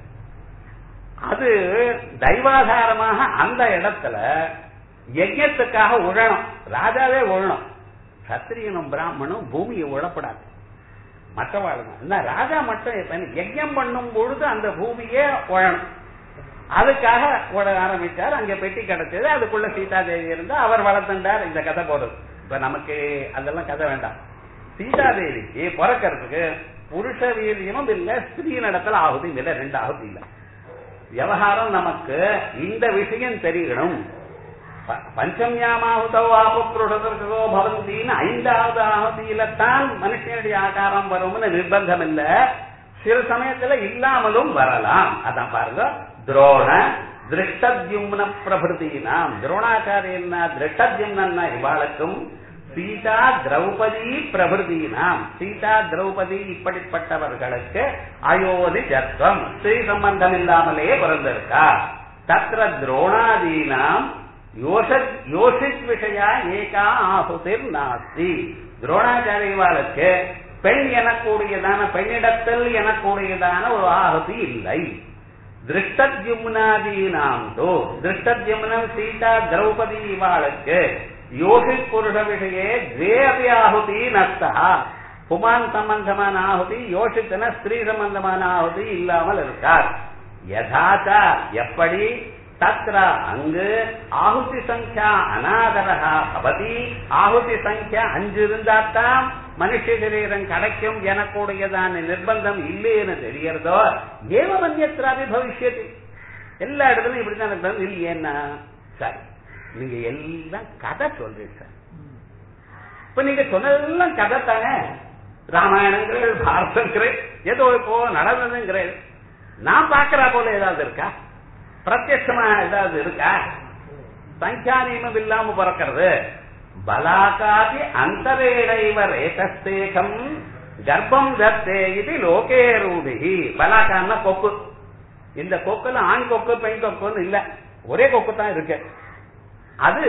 Speaker 1: அது தெய்வாதாரமாக அந்த இடத்துல யஜ்யத்துக்காக உழணும் ராஜாவே உழணும் சத்திரியனும் பிராமணும் பூமியை உழப்படாது மற்றவாளுங்க இந்த ராஜா மட்டும் எப்ப யஜ்யம் பண்ணும் பொழுது அந்த பூமியே உழணும் அதுக்காக உட ஆரம்பிச்சார் அங்க பெட்டி கிடைச்சது அதுக்குள்ள சீதாதேவி இருந்தா அவர் வளர்த்துண்டார் இந்த கதை போடுது இப்ப நமக்கு அதெல்லாம் கதை வேண்டாம் சீதாதேவிக்கு பிறக்கிறதுக்கு புருஷ வீரியமும் இல்ல ஸ்திரீ நடத்தல ஆகுதி இல்ல ரெண்டு ஆகுதி இல்ல விவகாரம் நமக்கு இந்த விஷயம் தெரியணும் ப- பஞ்சம்யாமாவுதோ ஆபப்புருஷதோ பவந்தின்னு ஐந்தாவது ஆகுதியில தான் மனுஷனுடைய ஆகாரம் வரும்னு நிர்பந்தம் இல்ல சில சமயத்துல இல்லாமலும் வரலாம் அதான் பாருங்க துரோண திருஷ்டத்யும்ன பிரபிருதினாம் துரோணாச்சாரியன்னா திருஷ்டத்யும்னா இவாளுக்கும் சீதா திரௌபதி பிரபிருதினாம் சீதா திரௌபதி இப்படிப்பட்டவர்களுக்கு அயோதி ஜத்வம் ஸ்ரீ சம்பந்தம் இல்லாமலேயே பிறந்திருக்கா தத்ர துரோணாதீனாம் யோஷத் யோஷித் விஷயா ஏகா ஆசுதிர் நாஸ்தி துரோணாச்சாரியவாளுக்கு பெண் எனக்கூடியதான பெண்ணிடத்தில் எனக்கூடியதான ஒரு ஆகுதி இல்லை திருஷ்டத்யும்னாதீனாம் தோ திருஷ்டத்யும்னம் சீதா திரௌபதி இவாளுக்கு யோகித் புருஷ விஷயே द्वे अपि ஆகுதி நஸ்தா புமான் சம்பந்தமான ஆகுதி யோசித்தன ஸ்திரீ சம்பந்தமான ஆகுதி இல்லாமல் இருக்கார் யதாச்சா எப்படி தத்ர அங்கு ஆகுதி சங்கியா அநாதரகா பவதி ஆகுதி சங்கியா அஞ்சு இருந்தாத்தான் மனுஷ சரீரம் கிடைக்கும் எனக்கூடியதான நிர்பந்தம் இல்லைன்னு தெரியறதோ ஏவ மன்யத்ராபி பவிஷ்யது எல்லா இடத்துலயும் இப்படிதான் இருக்கிறது இல்லையேன்னா சரி நீங்க எல்லாம் கதை சொல்றீங்க சார் இப்ப நீங்க சொன்னதெல்லாம் கதை தானே ராமாயணங்கள் பாரதங்கள் ஏதோ இப்போ நடந்ததுங்கிறேன் நான் பாக்குறா போல ஏதாவது இருக்கா பிரத்யட்சமா ஏதாவது இருக்கா சங்கியா நியமம் இல்லாம பிறக்கிறது பலாகாதி அந்தரேடைவ ரேகஸ்தேகம் கர்ப்பம் தத்தே இது லோகே ரூபிகி பலாக்கான்னா கொக்கு இந்த கொக்குல ஆண் கொக்கு பெண் கொக்குன்னு இல்ல ஒரே கொக்கு தான் இருக்கு அது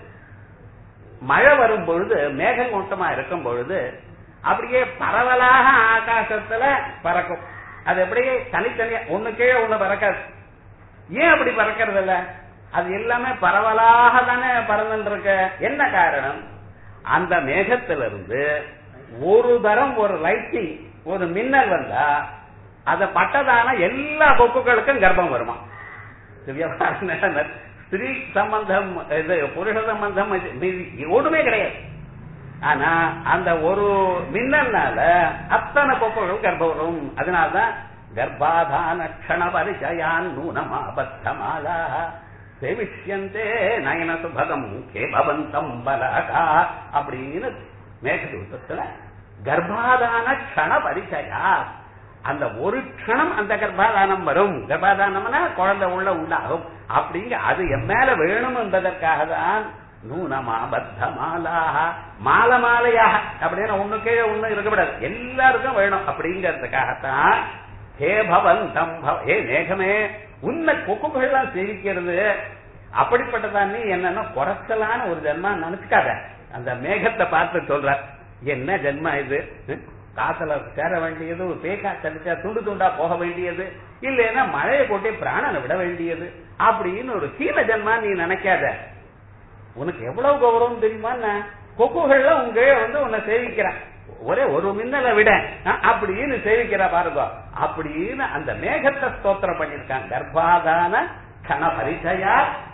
Speaker 1: மழை வரும் பொழுது மேகம் கூட்டமா இருக்கும் பொழுது அப்படியே பரவலாக ஆகாசத்துல பறக்கும் அது அப்படியே தனித்தனியா ஒண்ணு கீழே ஒண்ணு பறக்காது ஏன் அப்படி பறக்கிறது இல்ல அது எல்லாமே பரவலாக தானே பறந்துட்டு இருக்க என்ன காரணம் அந்த மேகத்திலிருந்து ஒரு தரம் ஒரு லைட்டிங் ஒரு மின்னல் வந்தா அத பட்டதான எல்லா கொக்குகளுக்கும் கர்ப்பம் வருமா இது விவகாரம் என்ன? ஸ்திரீ சம்பந்தம் இது புருஷ சம்பந்தம் இது மீதி ஒண்ணுமே கிடையாது ஆனா அந்த ஒரு மின்னல்னால அத்தனை கொக்குகள் கர்ப்பம் வரும் அதனால்தான் கர்ப்பாதான க்ஷண பரிச்சயான் நூனமாபத்தமாலா சேவிஷ்யந்தே நயன சுபகம் கேபவந்தம் பலகா அப்படின்னு மேகதூத்தத்துல கர்ப்பாதான க்ஷண பரிச்சயா அந்த ஒரு க்ஷணம் அந்த கர்ப்பாதானம் வரும் கர்ப்பாதானம்னா குழந்தை உள்ள உண்டாகும் அப்படிங்க அது என் மேல வேணும் என்பதற்காக தான் நூனமா பத்த மாலாக மாலை மாலையாக அப்படின்னு ஒண்ணு கீழே ஒண்ணு இருக்கக்கூடாது எல்லாருக்கும் வேணும் அப்படிங்கறதுக்காகத்தான் ஹே பவந்தம் பவ- ஹே மேகமே உன்னை கொக்குகள்லாம் சேவிக்கிறது அப்படிப்பட்டதான் நீ என்னன்னா குறைச்சலான ஒரு ஜென்மா நினைச்சுக்காத அந்த மேகத்தை பார்த்து சொல்ற என்ன ஜென்மா இது ஹம்? காத்துல சேர வேண்டியது ஒரு பேக்கா தடிச்சா துண்டு துண்டா போக வேண்டியது இல்லைன்னா மழையை கொட்டி பிராணனை விட வேண்டியது அப்படின்னு ஒரு கீழ ஜென்மா நீ நினைக்காத உனக்கு எவ்வளவு கௌரவம் தெரியுமா என்ன? கொக்குகள்ல உங்க வந்து உன்னை சேவிக்கிறான் ஒரே ஒரு மின்னலை விட அஹ், அப்படின்னு சேவிக்கிறா பாருங்க அப்படின்னு அந்த மேகத்தை ஸ்தோத்திரம் பண்ணிருக்கான் கர்ப்பாதான கண பரிச்சயா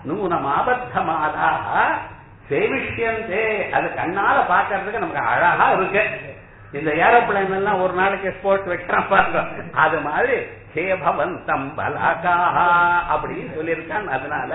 Speaker 1: நூனமாபத்தமாதாக சேவிஷ்யந்தே அது கண்ணால பாக்குறதுக்கு நமக்கு அழகா இருக்கு இந்த ஏரோப்ளைன் எல்லாம் ஒரு நாளைக்கு ஸ்போர்ட் வைக்கிறான் பாருங்க அது மாதிரி கேபவந்தம் பலாகாஹா அப்படின்னு சொல்லியிருக்கான் அதனால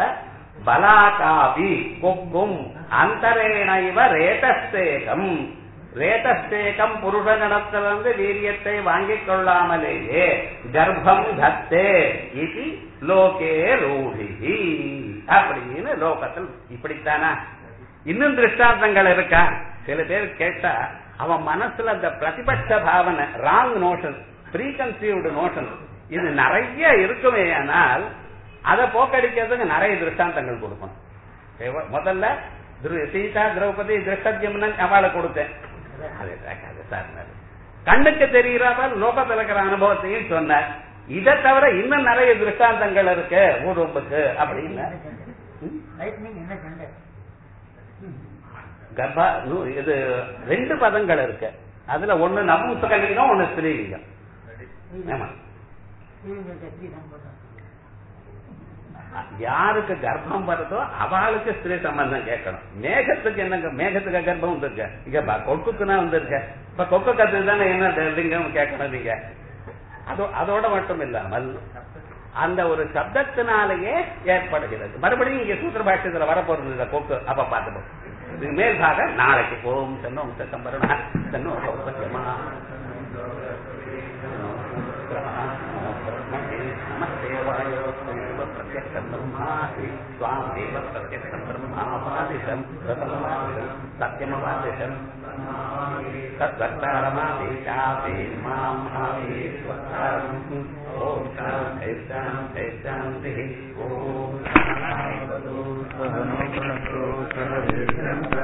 Speaker 1: பலாகாபி கொக்கும் அந்தரேணைவ ரேதஸ்தேகம் ரேதஸ்தேகம் புருஷனிடத்திலிருந்து வீரியத்தை வாங்கிக் கொள்ளாமலேயே கர்ப்பம் தத்தே இது லோகே ரூடிஹி அப்படின்னு லோகத்தில் இப்படித்தானா இன்னும் திருஷ்டாந்தங்கள் இருக்கா சில பேர் கேட்டா அவன் மனசுல அந்த பிரதிபட்ச பாவனை ராங் நோஷன் ப்ரீகன்சீவ்டு நோஷன் இது நிறைய இருக்குமே ஆனால் அதை போக்கடிக்கிறதுக்கு நிறைய திருஷ்டாந்தங்கள் கொடுக்கணும் எவ்வ- முதல்ல திரு- சீதா திரௌபதி திருஷ்டத்யம்னன் அவளை கொடுத்தேன் அது அது சார் கண்ணுக்கு தெரிகிறாத லோகத்தில் இருக்கிற அனுபவத்தையும் சொன்னார் இதை தவிர இன்னும் நிறைய திருஷ்டாந்தங்கள் இருக்கு ஊரும்புக்கு அப்படின்னு ம்?
Speaker 2: லைட்னிங் என்ன சண்டை
Speaker 1: கர்ப்பா நு- இது ரெண்டு பதங்கள் இருக்கு அதுல ஒண்ணு நபும்சகலிங்கம் ஒண்ணு ஸ்திரீலிங்கம் ஆமா
Speaker 2: இவங்களுக்கு எப்படி சம்பந்தம்
Speaker 1: யாருக்கு கர்ப்பம் வருதோ அவளுக்கு ஸ்திரீ சம்பந்தம் கேட்கணும் மேகத்துக்கு என்ன மேகத்துக்கு கர்ப்பம் வந்திருக்க இங்க பா, கொக்குக்குனா வந்திருக்க இப்ப கொக்கு கத்து தானே என்ன லிங்கம் கேட்கணும் நீங்க அதோ அதோட மட்டும் இல்லாமல் அந்த ஒரு சப்தத்தினாலேயே ஏற்படுகிறது மறுபடியும் இங்க சூத்திர பாஷ்யத்துல வரப்போறது இந்த கொக்கு அப்ப பார்த்துப்போம் இது மேல் பாகம் நாளைக்கு ஓம் சென்னோம் சம்பரணா சென்னோ சௌசக்கியமா ब्रह्मणे नमस्तेवायो त्वमेव प्रत्यक्षं ब्रह्मासि त्वामेव प्रत्यक्षं ब्रह्मावादिशं सतमवादिशं सत्यमवादिशं तद्वक्तारमादेशापे मां भावेश्वरम् ॐ शान्ति शान्ति शान्तिः ॐ
Speaker 3: सहनो भुनक्तु सह वीर्यं